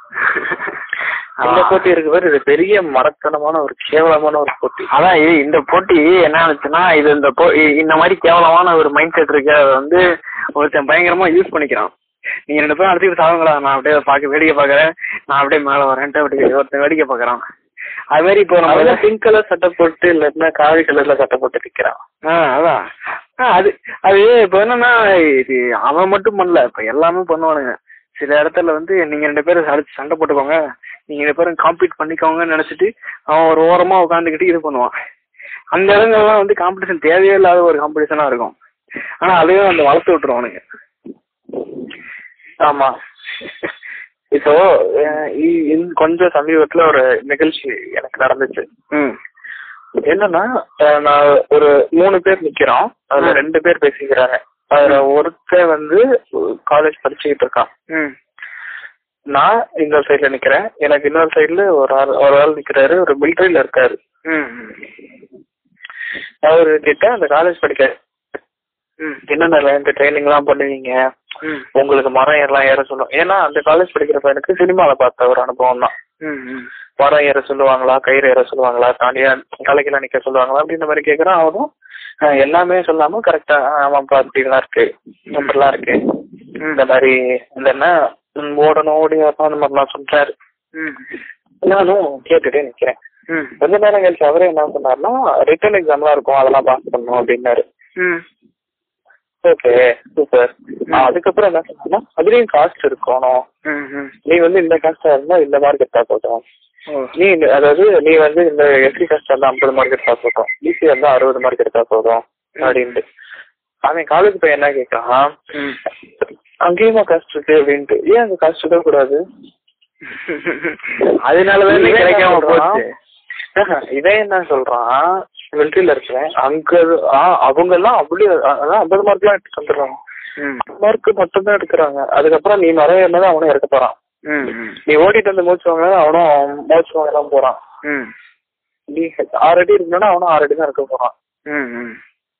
இந்த போட்டி இருக்கு பேர் இது பெரிய மடத்தனமான ஒரு கேவலமான ஒரு போட்டி அதான் இது இந்த போட்டி என்ன ஆச்சுன்னா இது இந்த போ இ- இந்த மாதிரி கேவலமான ஒரு மைண்ட் செட் இருக்கு அதை வந்து ஒருத்தன் பயங்கரமா யூஸ் பண்ணிக்கிறான் நீங்க ரெண்டு பேரும் அடுத்துக்கிட்டு சாவுங்களா நான் அப்படியே பார்க்க வேடிக்கை பார்க்கறேன் நான் அப்படியே மேல வரேன்ட்டு அப்படி ஒருத்தன் வேடிக்கை பார்க்கறான் அது மாதிரி இப்போ நம்ம அவன் பிங்க் கலர் சட்டை போட்டு இல்லைன்னா காவி கலர்ல சட்டை போட்டு நிக்கிறான் ஆ அதான் ஆ, அது அது இப்போ என்னன்னா இது அவன் மட்டும் பண்ணல இப்போ எல்லாமே பண்ணுவானுங்க சில இடத்துல வந்து நீங்க ரெண்டு பேரும் அடிச்சு சண்டை போட்டுக்கோங்க நீங்க ரெண்டு பேரும் காம்பீட் பண்ணிக்கோங்கன்னு நினைச்சிட்டு அவன் ஒரு ஓரமா உட்காந்துக்கிட்டு இது பண்ணுவான் அந்த இடங்கள்லாம் வந்து காம்படிஷன் தேவையே இல்லாத ஒரு காம்படிஷனா இருக்கும் ஆனா அதையும் அந்த வளர்த்து விட்டுருவானுங்க ஆமா இப்போ அஹ் இ- இந்த கொஞ்சம் சமீபத்துல ஒரு நிகழ்ச்சி எனக்கு நடந்துச்சு ம் என்னன்னா அஹ் நான் ஒரு மூணு பேர் நிக்கிறோம் அதுல ம். ரெண்டு பேர் பேசிக்கிறாங்க அதுல ஒருத்தன் வந்து காலேஜ் படிச்சுக்கிட்டு இருக்கான் ம் நான் இந்த சைடுல நிக்கிறேன் எனக்கு இன்னொரு சைடுல ஒரு ஆள் ஒரு ஆள் நிக்கிறாரு ஒரு மிலிட்டரியில இருக்காரு ம் அவரு கிட்ட அந்த காலேஜ் படிக்க ம் என்னென்ன இந்த ட்ரைனிங் எல்லாம் பண்ணுவீங்க ம் உங்களுக்கு மரம் எல்லாம் ஏற சொல்லும் ஏன்னா அந்த காலேஜ் படிக்கிற பையனுக்கு சினிமால பார்த்த ஒரு அனுபவம் தான் ம் ம் மரம் ஏற சொல்லுவாங்களா கயிறு ஏற சொல்லுவாங்களா தாண்டியா கலைக்கெல்லாம் நிக்க சொல்லுவாங்களா அப்படின்ற மாதிரி கேக்குறான் அவனும் அஹ், எல்லாமே சொல்லாம கரெக்டா ஆமாப்பா இப்படிலாம் இருக்கு இப்படிலாம் இருக்கு இந்த மாதிரி இந்த என்ன ம், ஓடணும் ஓடி வரணும் அந்த மாதிரிலாம் சொல்றாரு ம் நானும் கேட்டுட்டே நிக்கிறேன் ம் கொஞ்ச நேரம் கழிச்சு அவரே என்ன சொன்னாருன்னா ரிட்டன் எக்ஸாம்லாம் இருக்கும் அதெல்லாம் பாஸ் பண்ணணும் அப்படின்னாரு ம் ஓகே சூப்பர் அதுக்கப்புறம் என்ன சொன்னாருன்னா அதுலயும் காஸ்ட் இருக்கணும் ம் ம் நீ வந்து இந்த காஸ்டா இருந்தா இந்த மார்க் எடுத்தா போதும் ஓ நீ இந்த- அதாவது நீ வந்து இந்த எஸ்சி காஸ்டா இருந்தா ஐம்பது மார்க் எடுத்தா போதும் பிசி இருந்தா அறுபது மார்க் எடுத்தா போதும் அப்படின்ட்டு அவன் காலேஜ் பையன் என்ன கேட்கறான் ம் அங்கேயுமா காஸ்ட் இருக்கு அப்படின்ட்டு ஏன் அங்க காஸ்ட் இருக்க கூடாது அதனாலதான் இவன் என்ன கிடைக்காம சொல்றான்? போச்சு ஆஹா, இவன் என்ன சொல்றான் மிலிட்டரியில இருக்கிறேன் அங்க ஆ, அவங்க எல்லாம் அப்படி அதான் ஐம்பது மார்க் எல்லாம் எடுத்து வந்துடுறாங்க ம் மார்க் மட்டும்தான் எடுக்கிறாங்க அதுக்கப்புறம் நீ நிறைய இருந்தாலும் அவனும் எடுக்க போறான் ம் ம் நீ ஓடிட்டு வந்து மூச்சு வாங்கினா அவனும் மூச்சு வாங்கலாம் போறான் ம் நீ ஆறு அடி இருக்கணும்னா அவனும் ஆறு அடி தான் இருக்க போறான் ம் ம்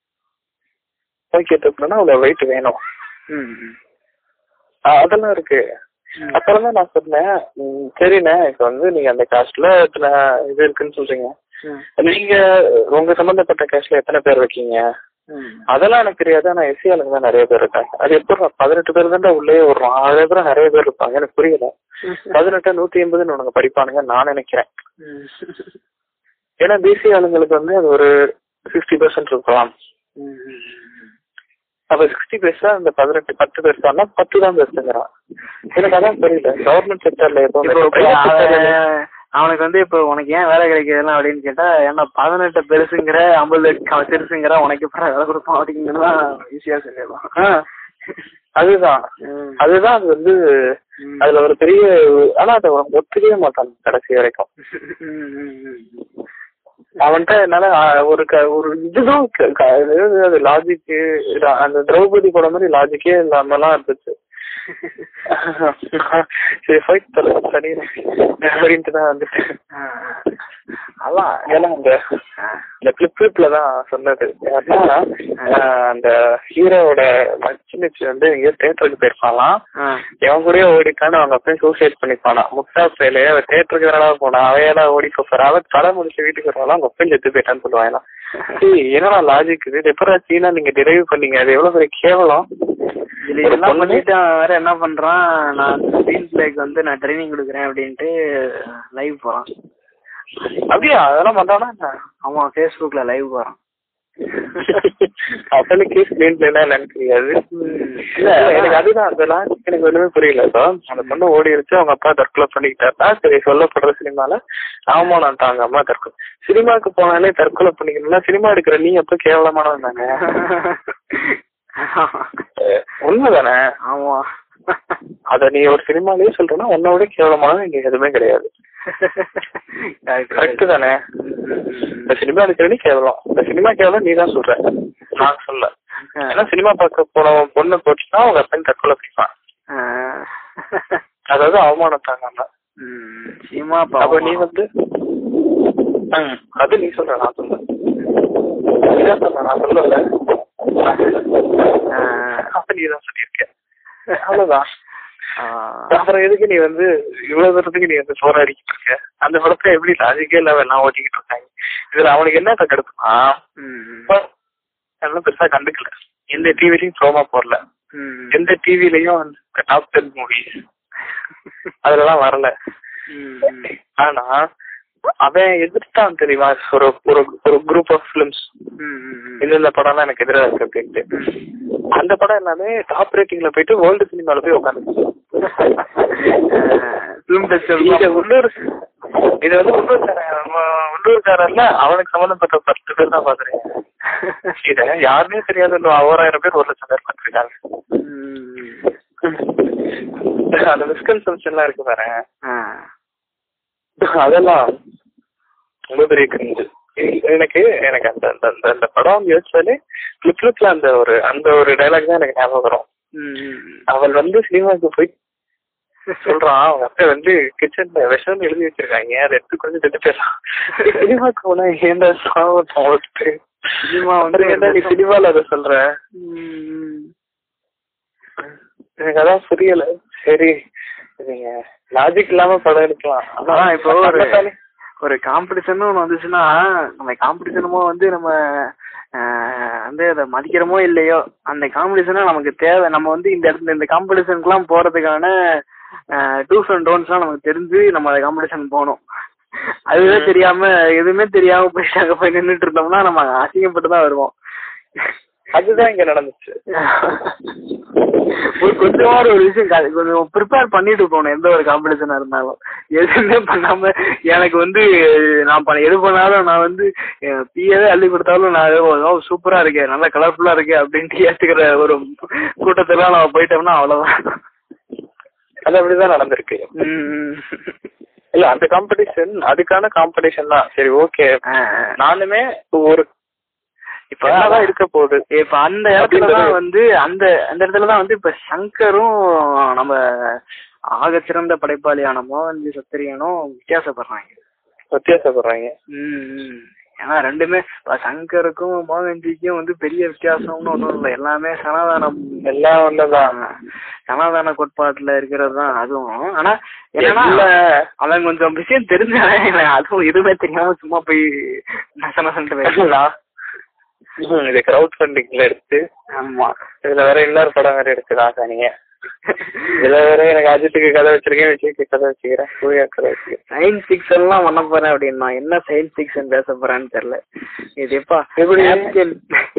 ஓகே தப்புனா அவ்வளவு வெயிட் வேணும் ம் ம் அஹ் அதெல்லாம் இருக்கு அப்புறம் தான் நான் சொன்னேன் ம், சரிண்ணே இப்ப வந்து நீங்க அந்த காஸ்ட்ல இத்தனை இது இருக்குன்னு சொல்றீங்க ம் நீங்க உங்க சம்பந்தப்பட்ட கேஸ்ல எத்தனை பேர் இருக்கீங்க ம் அதெல்லாம் எனக்கு தெரியாது ஆனா எஸ்சி ஆளுங்க தான் நிறைய பேர் இருக்காங்க அது எப்படி பதினெட்டு பேர் தான்டா உள்ளே வர்றோம் அதே பேர் நிறைய பேர் இருப்பாங்க எனக்கு புரியல பதினெட்டு நூத்தி எண்பதுன்னு உனக்கு படிப்பானுங்க நான் நினைக்கிறேன் ஏன்னா பிசி ஆளுங்களுக்கு வந்து அது ஒரு சிக்ஸ்டி பெர்சென்ட் இருக்கலாம் அப்ப சிக்ஸ்டி பெர்சா அந்த பதினெட்டு பத்து பெர்சானா பத்து தான் பெருசுங்கிறான் எனக்கு அதான் புரியல கவர்மெண்ட் செக்டர்ல இப்போ எப்பவுமே இப்போ private sector ல அவன் அவனுக்கு வந்து இப்போ உனக்கு ஏன் வேலை கிடைக்கிறதுலாம் அப்படின்னு கேட்டா ஏன்னா பதினெட்டு பெருசுங்கிற ஐம்பது சிறுசுங்கிற உனக்கு எப்பறம் வேலை கொடுப்பான் அப்படிங்கிறதான் ஈஸியா சொல்லிடலாம் ஆ, அதுதான் ம். அதுதான் அது வந்து ம். அதுல ஒரு பெரிய ஆனா அதை அவன் ஒத்துக்கவே மாட்டான் கடைசி வரைக்கும் ம், ம், ம். அவன்கிட்ட என்னால ஆ, ஒரு க- ஒரு இதுதான் க- க- அதாவது அது லாஜிக்கு அந்த திரௌபதி படம் மாதிரி லாஜிக்கே இல்லாமலாம் இருந்துச்சு சரி ஃபைட் தர சரி அப்படின்ட்டு தான் வந்துட்டு ஆ. அதான் ஏன்னா அந்த ஆ. இந்த கிளிப் கிளிப்ல தான் சொன்னது யாருன்னா ஆஹ், அந்த ஹீரோவோட மச்சினிச்சு வந்து எங்கேயோ தேட்டருக்கு போயிருப்பாங்களாம் ஆ. எவன் கூடயே ஓடிட்டான்னு அவங்க அப்பயும் சூசைட் பண்ணிப்பானா முக்தா பேலே அவன் தேட்டருக்கு தானடா போனா அவையடா ஓடி போறான் அவன் தலை முடிச்சு வீட்டுக்கு வரலாம் அவங்க அப்பயும் செத்து போயிட்டான்னு சொல்லுவாங்க என்னடா லாஜிக் இது எப்படா சீனா நீங்க டிரைவ் பண்ணீங்க அது எவ்வளவு பெரிய கேவலம் இதுல ஒரு இதெல்லாம் பொண்ணு- பண்ணிட்டு அவன் வேற என்ன பண்றான் நான் ஸ்க்ரீன் பிளேக்கு வந்து நான் ட்ரைனிங் கொடுக்குறேன் அப்படின்ட்டு லைவ் போறான் அப்படியா அதெல்லாம் பண்றானா என்ன? ஆமா ஃபேஸ்புக்ல லைவ் போறான் அவனுக்கு ஸ்கிரீன் பிளேனா என்னன்னு தெரியாது இல்ல எனக்கு அதுதான் அந்த லாஜிக் எனக்கு ஒண்ணுமே புரியல இப்போ அந்த பொண்ணு ஓடி இருச்சு அவங்க அப்பா தற்கொலை பண்ணிக்கிட்டாருன்னா சரி சொல்லப்படுற சினிமால அவமானம்ட்டாங்க அம்மா தற்கொலை சினிமாக்கு போனாலே தற்கொலை பண்ணிக்கணும்னா சினிமா எடுக்கிற நீ எப்ப கேவலமானவன் தானே அஹ் உண்மைதானே ஆமா அத நீ ஒரு சினிமாலயே சொல்றேன்னா உன்னோட கேவலமானது இங்க எதுவுமே கிடையாது கரெக்ட் தானே இந்த சினிமா எடுக்கிற நீ கேவலம் இந்த சினிமா கேவலம் நீ தான் சொல்ற நான் சொல்ல ஏன்னா சினிமா பார்க்க போன பொண்ணு போச்சுன்னா அவங்க அப்பன் தற்கொலை பண்ணிப்பான் அதாவது அவமானத்தாங்க சினிமா அப்ப நீ வந்து ம், அது நீ சொல்ற நான் சொல்ல நீதான் சொல்ற நான் சொல்லல அப்ப நீ தான் சொல்லியிருக்க அவ்வளவுதான் அப்புறம் எதுக்கு நீ வந்து இவ்வளவு தூரத்துக்கு நீ வந்து போராடிக்கிட்டு இருக்க அந்த படத்துல எப்படி லாஜிக்கே இல்லாம எல்லாம் ஓட்டிக்கிட்டு இருக்காங்க இதுல அவனுக்கு என்ன கடுப்புனா அதெல்லாம் பெருசா கண்டுக்கல எந்த டிவிலையும் ப்ரோமா போடல எந்த டிவிலையும் வந்து டாப் டென் மூவிஸ் அதுலலாம் வரல ஆனா அவன் எதிர்த்தான் தெரியுமா ஒரு ஒரு ஒரு குரூப் ஆஃப் பிலிம்ஸ் இந்தந்த படம்லாம் எனக்கு எதிராக இருக்கு அப்படின்ட்டு அந்த படம் எல்லாமே டாப் ரேட்டிங்ல போயிட்டு வேர்ல்டு சினிமால போய் உட்காந்து ஃபிலிம் இது ஃபெஸ்டிவல் உள்ளூர் இது வந்து உள்ளூர்காரன் நம்ம உள்ளூர்காரன்ல அவனுக்கு சம்மந்தப்பட்ட பத்து பேர் தான் பாக்குறேன் இத யாருமே தெரியாத இன்னும் ஓராயிரம் பேர் ஒரு லட்சம் பேர் பார்த்துருக்காங்க அந்த மிஸ்கன்செப்ஷன்லாம் இருக்கு பாரு அதெல்லாம் ரொம்ப பெரிய கிரிஞ்சு எனக்கு எனக்கு அந்த அந்த அந்த அந்த படம் யோசிச்சாலே கிளிப் கிளிப்ல அந்த ஒரு அந்த ஒரு டைலாக் தான் எனக்கு ஞாபகம் வரும் அவள் வந்து சினிமாவுக்கு போய் சொல்றான் அவங்க அப்பா வந்து கிச்சன்ல விஷம் எழுதி வச்சிருக்காங்க அதை எடுத்து கொஞ்சம் திட்டு போயிடலாம் சினிமாக்கு போனா ஏன்டா சாவம் போட்டு சினிமா வந்து அப்புறம் ஏன்டா நீ சினிமால அதை சொல்ற எனக்கு அதான் புரியல சரி நீங்க லாஜிக் இல்லாம படம் எடுக்கலாம் ஆனா இப்போ ஒரு தன்னைத்தானே- ஒரு காம்படிஷன் ஒன்று வந்துச்சுன்னா நம்ம காம்படிஷனுமோ வந்து நம்ம ஆஹ், வந்து அதை மதிக்கிறோமோ இல்லையோ அந்த காம்படிஷனா நமக்கு தேவை நம்ம வந்து இந்த இடத்துல இந்த காம்படிஷனுக்குலாம் போறதுக்கான டூஸ் அண்ட் டோன்ஸ்லாம் நமக்கு தெரிஞ்சு நம்ம அந்த காம்படிஷன் போகணும் அதுவே தெரியாம எதுவுமே தெரியாம போயிட்டு அங்க போய் நின்றுட்டு இருந்தோம்னா நம்ம அசிங்கப்பட்டு தான் வருவோம் அதுதான் இங்க நடந்துச்சு ஒரு கொஞ்சமாவது ஒரு விஷயம் கா- கொஞ்சம் ப்ரிப்பேர் பண்ணிட்டு போகணும் எந்த ஒரு காம்படிஷனா இருந்தாலும் எதுவுமே பண்ணாம எனக்கு வந்து நான் பண்ண எது பண்ணாலும் நான் வந்து பிஏவே அள்ளி கொடுத்தாலும் நான் சூப்பரா இருக்கேன் நல்லா கலர்ஃபுல்லா இருக்கேன் அப்படின்ட்டு ஏத்துக்கிற ஒரு கூட்டத்தெல்லாம் நம்ம போயிட்டோம்னா அவ்வளவுதான் அது அப்படிதான் நடந்திருக்கு உம் இல்ல அந்த காம்படிஷன் அதுக்கான காம்படிஷன் தான் சரி ஓகே ஆஹ் நானுமே ஒரு இப்ப என்னதான் இருக்க போகுது இப்ப அந்த இடத்துல தான் வந்து அந்த அந்த இடத்துல தான் வந்து இப்ப சங்கரும் நம்ம ஆகச் சிறந்த படைப்பாளியான மோகன்ஜி சத்திரியனும் வித்தியாசப்படுறாங்க வித்தியாசப்படுறாங்க ம், ம். ஏன்னா ரெண்டுமே இப்ப சங்கருக்கும் மோகன்ஜிக்கும் வந்து பெரிய வித்தியாசம்னு ஒண்ணும் இல்லை எல்லாமே சனாதனம் எல்லாம் ஒண்ணுதான் சனாதன கோட்பாட்டுல இருக்கிறது தான் அதுவும் ஆனா என்னன்னா இல்ல. அவன் கொஞ்சம் விஷயம் தெரிஞ்சவன் அதுவும் எதுவுமே தெரியாம சும்மா போய் நச நசன்ட்டு போயிடுறான். நான் ம், இது கிரவுட் ஃபண்டிங்ல எடுத்து ஆமா இதுல வேற இன்னொரு படம் வேற எடுத்துதான் நீங்க இதுல வேற எனக்கு அஜித்துக்கு கதை வச்சிருக்கேன் விஜய்க்கு கதை வச்சுக்கிறேன் சூர்யா கதை வச்சுக்கிறேன் சயின்ஸ் ஃபிக்ஷன் எல்லாம் பண்ண போறேன் அப்படின்னா என்ன சயின்ஸ் ஃபிக்ஷன் பேச போறேன்னு தெரியல இது எப்பா எப்படி? napkin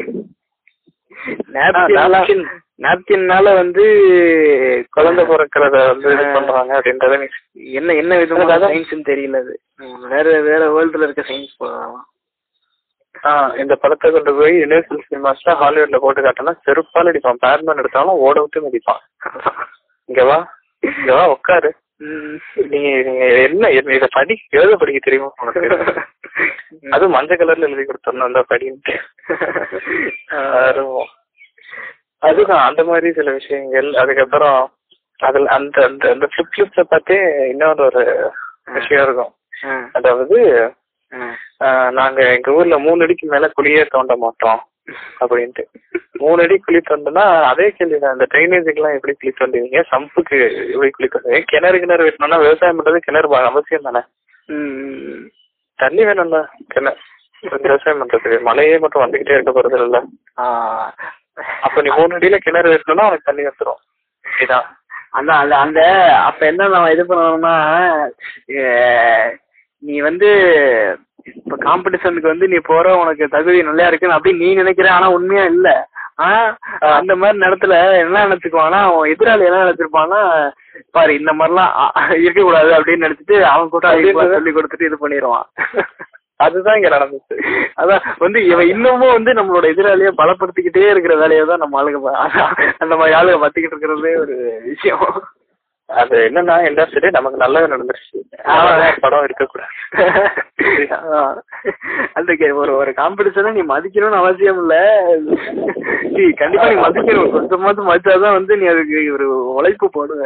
napkin napkin. நாப்கின்னால வந்து குழந்தை பிறக்கிறத வந்து இது பண்றாங்க அப்படின்றத நீ என்ன என்ன விதமான எனக்கு அதான். சயின்ஸ்னு தெரியல அது ம், வேற வேற வேர்ல்டுல இருக்க சயின்ஸ் போகலாம் ஆ, இந்த படத்தை கொண்டு போய் யூனிவர்சல் சினிமாஸ்ல ஹாலிவுட்ல போட்டு காட்டினா செருப்பால் அடிப்பான் பேட்மேன் எடுத்தாலும் ஓட விட்டு மிதிப்பான் இங்க வா இங்க வா உட்காரு ம். நீங்க நீங்க என்ன என்ன இத படி எழுத படிக்க தெரியுமா உனக்கு அது மஞ்சள் கலர்ல எழுதி கொடுத்துடணும் அந்த படின்ட்டு ஆர்வம். அதுதான் அந்த மாதிரி சில விஷயங்கள் அதுக்கப்புறம் அதுல அந்த அந்த அந்த ஃபிளிப் கிளிப்ஸ பார்த்தே இன்னொரு ஒரு விஷயம் இருக்கும் ஆ, அதாவது ஆ. ஆஹ், நாங்க எங்க ஊர்ல மூணு அடிக்கு மேல குழியே தோண்ட மாட்டோம் அப்படின்ட்டு மூணு அடி குழி தோண்டனா அதே கேள்வி தான் இந்த ட்ரைனேஜுக்கு எல்லாம் எப்படி குழி தோண்டுவீங்க சம்புக்கு எப்படி குழி தோண்டுவீங்க கிணறு கிணறு வெட்டணும்னா விவசாயம் பண்றது கிணறு பா- அவசியம் தானே ம், ம், தண்ணி வேணும்ல கிணறு விவசாயம் பண்றதுக்கு மழையே மட்டும் வந்துகிட்டே இருக்க போறது இல்ல ஆ. அப்ப நீ மூணு அடியில கிணறு வெட்டணும்னா உனக்கு தண்ணி வந்துரும் இதான் அதான் அந்த அந்த அப்ப என்ன நம்ம இது பண்ணணும்னா ஏ, நீ வந்து இப்ப காம்படிஷனுக்கு வந்து நீ போற உனக்கு தகுதி நல்லா இருக்குன்னு அப்படின்னு நீ நினைக்கிற ஆனா உண்மையா இல்ல ஆனா அந்த மாதிரி நேரத்துல என்ன நினைச்சுக்குவானா அவன் எதிராளி என்ன நினைச்சிருப்பான்னா பாரு இந்த மாதிரிலாம் இருக்க கூடாது அப்படின்னு நினைச்சிட்டு அவன் கூட அப்படின்றது- சொல்லி கொடுத்துட்டு இது பண்ணிடுவான் அதுதான் இங்க நடந்துச்சு அதான் வந்து இவன் இன்னமும் வந்து நம்மளோட எதிராளியை பலப்படுத்திக்கிட்டே இருக்கிற வேலையை தான் நம்ம ஆளுங்க பா- அதான் அந்த மாதிரி ஆளுங்க பத்திக்கிட்டு இருக்கிறதே ஒரு விஷயம் அது என்னன்னா இண்டஸ்ட்ரி நமக்கு நல்லது நடந்துருச்சு ஆமா. படம் இருக்கக்கூடாது அதான். அந்த கே- ஒரு ஒரு காம்படிஷனை நீ மதிக்கணும்னு அவசியம் இல்ல நீ கண்டிப்பா நீ மதிக்கணும் கொஞ்சமாவது மதிச்சாதான் வந்து நீ அதுக்கு ஒரு உழைப்பு போடுவ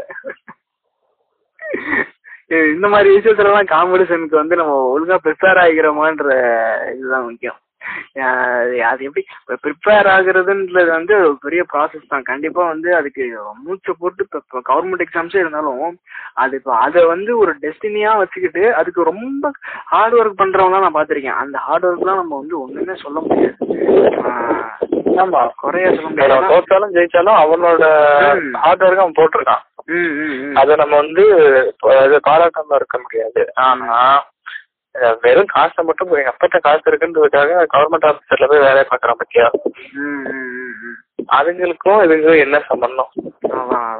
இது- இந்த மாதிரி விஷயத்துல எல்லாம் காம்படிஷனுக்கு வந்து நம்ம ஒழுங்கா ப்ரிப்பேர் ஆகிக்கிறோமான்ற இதுதான் முக்கியம் அஹ் அது எப்படி ப்ரிப்பேர் ஆகுறதுன்றது வந்து ஒரு பெரிய ப்ராசஸ் தான் கண்டிப்பா வந்து அதுக்கு மூச்சை போட்டு இப்போ கவர்மெண்ட் எக்ஸாம்ஸே இருந்தாலும் அது இப்போ அதை வந்து ஒரு டெஸ்டினியா வச்சுக்கிட்டு அதுக்கு ரொம்ப ஹார்ட் ஒர்க் பண்றவங்க நான் பார்த்திருக்கேன் அந்த ஹார்ட் ஒர்க்லாம் நம்ம வந்து ஒண்ணுமே சொல்ல முடியாது ஆஹ் ஆமா குறைய சொல்ல அவன் முடியாது தோத்தாலும் ஜெயிச்சாலும் அவனோட ம். ஹார்ட் ஒர்க் அவன் போட்டிருக்கான் ம், ம், ம். அத நம்ம வந்து அது பாராட்டாம இருக்க முடியாது ஆனா அஹ் வெறும் காசை மட்டும் போய் எங்க அப்பாட்ட காசு இருக்குன்றதுக்காக கவர்மெண்ட் ஆபீசர்ல போய் வேலையை பாக்குறான் பத்தியா ம், ம், ம், ம். அதுங்களுக்கும் இதுக்கும் என்ன சம்பந்தம் அதான் அதான்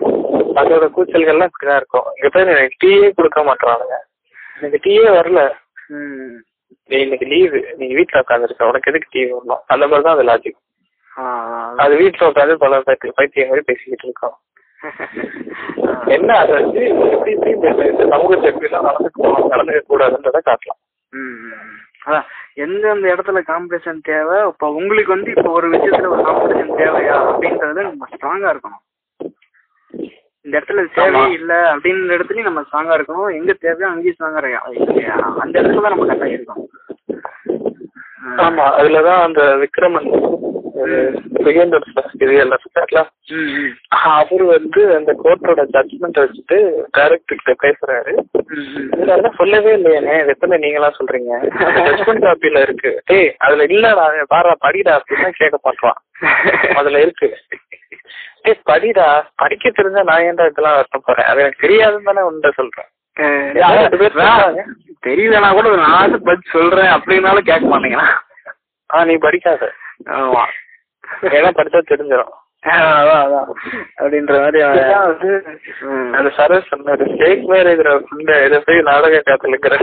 அதோட கூச்சல்கள்லாம் இப்படிதான் இருக்கும் இங்க பேர் எனக்கு டீயே கொடுக்க மாட்டானுங்க எனக்கு டீயே வரல ம் நீ இன்னைக்கு லீவு நீ வீட்டுல உட்காந்துருக்க உனக்கு எதுக்கு டீ வரணும் அந்த மாதிரி தான் அது லாஜிக் ஆ, ஆ. அது வீட்டுல உட்காந்து பல பைத்திய பைத்தியம் மாதிரி பேசிக்கிட்டு இருக்கோம் என்ன அதை வச்சு எப்படி எப்படி இந்த இந்த சமூகத்தை எப்படி எல்லாம் நடந்துக்கணும் நடந்துக்க கூடாதுன்றதை காட்டலாம் ம், ம், ம். அதான் எந்தெந்த இடத்துல காம்படிஷன் தேவை இப்போ உங்களுக்கு வந்து இப்போ ஒரு விஷயத்துல ஒரு காம்படிஷன் தேவையா அப்படின்றது நம்ம ஸ்ட்ராங்கா இருக்கணும் இந்த இடத்துல இது தேவையே ஆமா. இல்ல அப்படின்ற இடத்துலயும் நம்ம ஸ்ட்ராங்கா இருக்கணும் எங்க தேவையோ அங்கேயும் ஸ்ட்ராங்கா இருக்கணும் அந்த இடத்துல தான் நம்ம கரெக்டா இருக்கணும் ம். ஆமா அதுலதான் அந்த விக்ரமன் விகேந்தர் இது எல்லாம் இருக்கார்ல ம், ம். அவரு வந்து அந்த கோர்ட்டோட ஜட்மெண்ட் வச்சுட்டு டைரக்டர் கிட்ட பேசுறாரு ம், ம். இதுல அதெல்லாம் சொல்லவே இல்லையானே இது எத்தனை நீங்களா சொல்றீங்க ஜட்மெண்ட் காப்பில இருக்கு டேய் அதுல இல்லடா பாரா படிடா அப்படின்னு கேட்க மாட்டான் அதுல இருக்கு டேய் படிடா படிக்க தெரிஞ்சா நான் ஏன்டா இதெல்லாம் வருத்தம் போறேன் அது எனக்கு தெரியாதுன்னு தானே உண்ட சொல்றேன் அஹ் யாரும் ரெண்டு பேர் சொல்றாங்க. தெரியலனா கூட நான் பதில் சொல்றேன் அப்படின்னாலும் கேட்க மாட்டேங்கிறான் ஆ நீ படிக்காத ஆமா ஏன்னா படிச்சா தெரிஞ்சிடும் அஹ் அதான் அதான் அப்படின்ற மாதிரி அவன் இதுதான் வந்து ம். அந்த சரஸ் சொன்னாரு ஸ்டேக் மேரேஜ்ல ஃபுல்ல இதை போய் நாடக காத்துலுக்கிற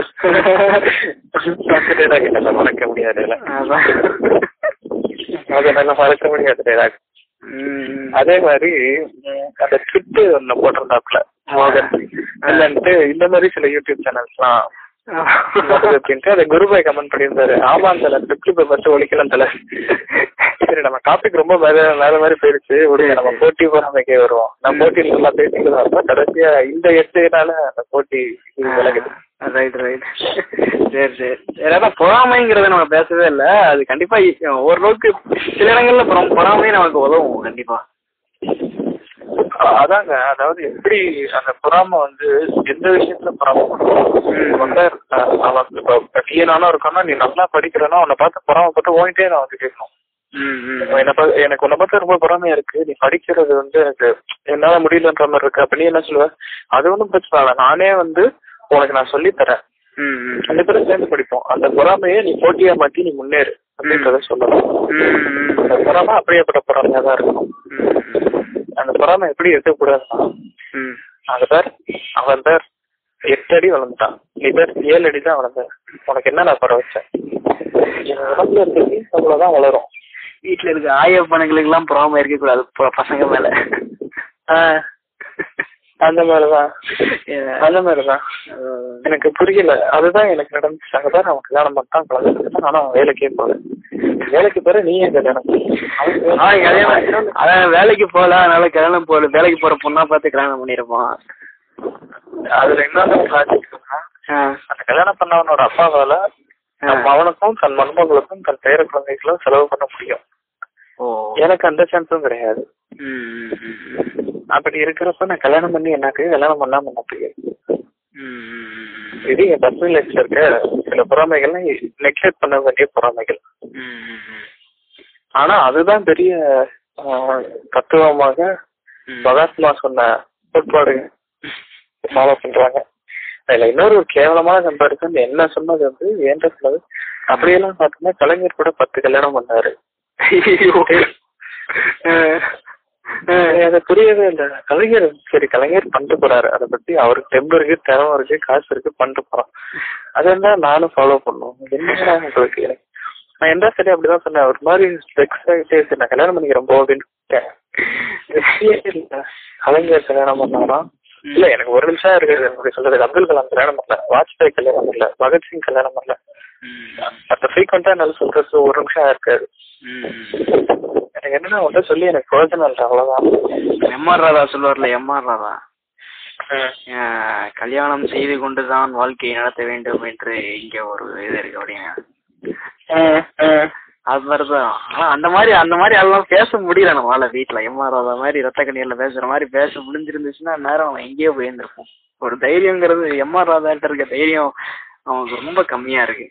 கிட்ட மறக்க முடியாது இல்ல. அதான். அதை நல்லா மறக்க முடியாது dialogue. ம். அதே மாதிரி உம், அந்த ட்விட்டு ஒண்ணு போட்டிருந்தாப்புல மோகன் இல்லன்ட்டு இந்த மாதிரி சில யூடியூப் சேனல்ஸ்லாம் அப்படின்ட்டு அதை குருபாய் கமெண்ட் பண்ணியிருந்தாரு ஆமா தல ட்ரிப்ட் ஃபர்ஸ்ட் ஒழிக்கலாம் தல சரி நம்ம டாபிக் ரொம்ப வேற வேற மாதிரி போயிருச்சு விடுங்க நம்ம போட்டி பொறாமைக்கே வருவோம் நம்ம போட்டியில நல்லா பேசிட்டு தான் இருந்தோம். கடைசியா இந்த எட்டுனால அந்த போட்டி இது விலகுது ரைட் ரைட் சரி சரி சரி அதான் பொறாமைங்கிறத நம்ம பேசவே இல்ல அது கண்டிப்பா இ- ஓரளவுக்கு சில இடங்கள்ல பொறாம பொறாமை நமக்கு உதவும் கண்டிப்பா அதாங்க அதாவது எப்படி அந்த பொறாம வந்து எந்த விஷயத்துல பொறாம ம். வந்து அஹ், அவன் இப்ப டிஎனானும் இருக்கான்னா நீ நல்லா படிக்கிறனா உன்னை பார்த்து பொறாமப்பட்டு ஓங்கிட்டே நான் வந்து கேட்கணும் ம், ம். என்ன பா- எனக்கு உன்னை பார்த்தா ரொம்ப பொறாமையா இருக்கு நீ படிக்கிறது வந்து எனக்கு என்னால முடியலன்ற மாதிரி இருக்கு அப்ப நீ என்ன சொல்லுவ அது ஒன்றும் பிரச்சனை இல்லை நானே வந்து உனக்கு நான் சொல்லி தரேன் ம், ம். ரெண்டு பேரும் சேர்ந்து படிப்போம் அந்த பொறாமையை நீ போட்டியா மாத்தி நீ முன்னேறு அப்படின்றத சொல்லலாம் ம், ம். அந்த பொறாமை அப்படியேப்பட்ட பொறாமையா தான் இருக்கும் அந்த பொறாமை எப்படி இருக்கக்கூடாதுன்னா ம். அந்த பேர் அவன் பேர் எட்டு அடி வளர்ந்துட்டான் நீ பேர் ஏழு அடி தான் வளர்ந்த உனக்கு என்ன நான் பர வச்சேன் என் உடம்புல இருக்கிறது அவ்வளவுதான் வளரும் வீட்டுல இருக்க ஆயப்பனுங்களுக்கு எல்லாம் பொறாம இருக்க கூடாது ப- பசங்க மேல ஆஹ் அந்த மாதிரிதான் அந்த மாதிரிதான் எனக்கு புரியல அதுதான் எனக்கு நடந்துச்சு அங்க பாரு அவன் கல்யாணம் பண்ணிட்டான் குழந்தை பெத்துட்டான். ஆனா அவன் வேலைக்கே போல வேலைக்கு போற நீ ஏன் கல்யாணம் பண்ணி? அவன் அவன் கல்யாணம் அதான் வேலைக்கு போகல அதனால கல்யாணம் போகல வேலைக்கு போற பொண்ணா பார்த்து கல்யாணம் பண்ணிருப்பான் அதுல இன்னொரு logic இருக்குன்னா, அந்த கல்யாணம் பண்ணவனோட அப்பாவால நம்ம அவனுக்கும் தன் மருமகளுக்கும் தன் பேர குழந்தைகளும் செலவு பண்ண முடியும் ஓ எனக்கு அந்த சான்ஸும் கிடையாது ம், ம், ம். அப்படி இருக்கிறப்ப நான் கல்யாணம் பண்ணி எனக்கு கல்யாணம் பண்ணாம என்ன முடியாது ம், ம், ம். இது என் பர்சனல் லைஃப்ல இருக்க சில பொறாமைகள்லாம் நெக்லெக்ட் பண்ண வேண்டிய பொறாமைகள் ம், ம், ம். ஆனா அதுதான் பெரிய ஆஹ், தத்துவமாக ம். மகாத்மா சொன்ன கோட்பாடு ஃபாலோ பண்றாங்க அதுல இன்னொரு ஒரு கேவலமான கம்பாரிசன் என்ன சொன்னது வந்து ஏன்ட சொன்னது அப்படியெல்லாம் பார்த்தோம்னா கலைஞர் கூட பத்து கல்யாணம் பண்ணாரு ஐயோ. அஹ், அஹ். எனக்கு அது புரியவே இல்லை கலைஞர் சரி கலைஞர் பண்ணிட்டு போறாரு அதை பத்தி அவருக்கு தெம்பு இருக்கு திறமை இருக்கு காசு இருக்கு பண்ணிட்டு போறான் அது என்ன நானும் ஃபாலோ பண்ணும் என்னடா உங்களுக்கு எனக்கு நான் என்ன சரி அப்படிதான் சொன்னேன் ஒரு மாதிரி வெக்ஸ் ஆகிட்டே சரி நான் கல்யாணம் பண்ணிக்கிறேன் போ அப்படின்னு விட்டேன். வெற்றியே இல்ல. கலைஞர் கல்யாணம் பண்ணாராம் இல்ல எனக்கு ஒரு நிமிஷம் இருக்குது அப்படி சொல்றது அப்துல் கலாம் கல்யாணம் பண்ணல வாஜ்பாய் கல்யாணம் பண்ணல பகத்சிங் கல்யாணம் பண்ணல ம், அந்த ஃப்ரீக்வெண்டா என்னால சொல்றது ஒரு நிமிஷம் இருக்காது ம். எனக்கு என்னன்னா உன்ட்ட சொல்லி எனக்கு பிரயோஜனம் இல்லை அவ்வளவுதான் எம்ஆர் ராதா சொல்லுவார்ல எம்ஆர் ராதா ம். அஹ், கல்யாணம் செய்து கொண்டுதான் வாழ்க்கையை நடத்த வேண்டும் என்று இங்க ஒரு இது இருக்கு அப்படின்னு ம், ம். அது மாதிரிதான் ஆனா அந்த மாதிரி அந்த மாதிரி அதெல்லாம் பேச முடியல நம்மளால வீட்டுல எம்ஆர் ராதா மாதிரி ரத்த கண்ணீர்ல பேசுற மாதிரி பேச முடிஞ்சிருந்துச்சுன்னா நேரம் அவன் எங்கேயோ போயிருந்திருப்போம் ஒரு தைரியங்கிறது எம்ஆர் ராதாட்ட இருக்க தைரியம் அவனுக்கு ரொம்ப கம்மியா இருக்கு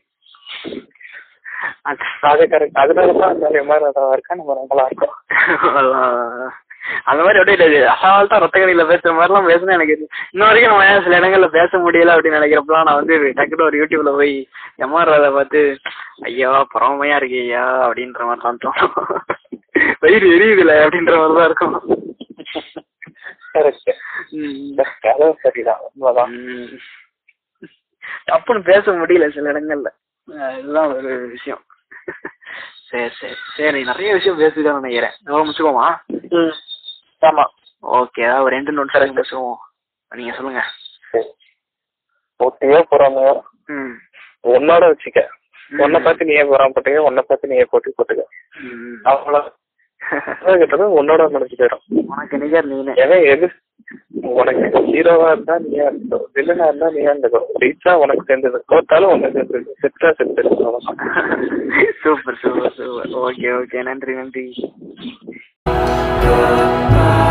அது அது கரெக்ட் அதனாலதான் அந்த விமானதா இருக்கா நம்ம நம்மளா இருக்கோம் அதான். அந்த மாதிரி அப்படியே அசால்ட்டா ரத்த கணியில பேசுற மாதிரிலாம் பேசினா எனக்கு இன்ன வரைக்கும் நம்ம ஏன் சில இடங்கள்ல பேச முடியல அப்படின்னு நினைக்கிறப்பலாம் நான் வந்து டக்குனு ஒரு யூடியூப்ல போய் எம்ஆர் ராதை பார்த்து ஐயா பொறாமையா இருக்கு ஐயா அப்படின்ற மாதிரி தான் தோணும் வயிறு எரியுதுல அப்படின்ற மாதிரி தான் இருக்கும் கரெக்ட் ம். கதை சரிதான் உண்மைதான் ம். டப்புன்னு பேச முடியல சில இடங்கள்ல அஹ் இதுதான் ஒரு விஷயம் சரி சரி சரி நிறைய விஷயம் பேசிதான் நினைக்கிறேன் எவ்வளவு முடிச்சுக்கோமா ம் ஆமா ஓகே அதாவது ஒரு ரெண்டு நோட்ஸ் பேசுவோம் நீங்க சொல்லுங்க சரி போட்டியோ பொறாமையோ ம் உன்னோட வச்சுக்க உன்னை பார்த்து நீயே பொறாமப்பட்டுக்க உன்னை பார்த்து நீயே போட்டி போட்டுக்க ம். அவ்வளோ கிட்டது உன்னோட முடிஞ்சு போயிடும் உனக்கு நிகர் நீனு ஏன்னா எது உனக்கு ஹீரோவா இருந்தா நீயா இருந்தோ வில்லனா இருந்தா நீயா இருந்துக்கோ ரீச்சா உனக்கு சேர்ந்தது தோத்தாலும் உனக்கு சேர்ந்தது செத்தா செத்து அவ்வளவுதான் super super super okay okay நன்றி நன்றி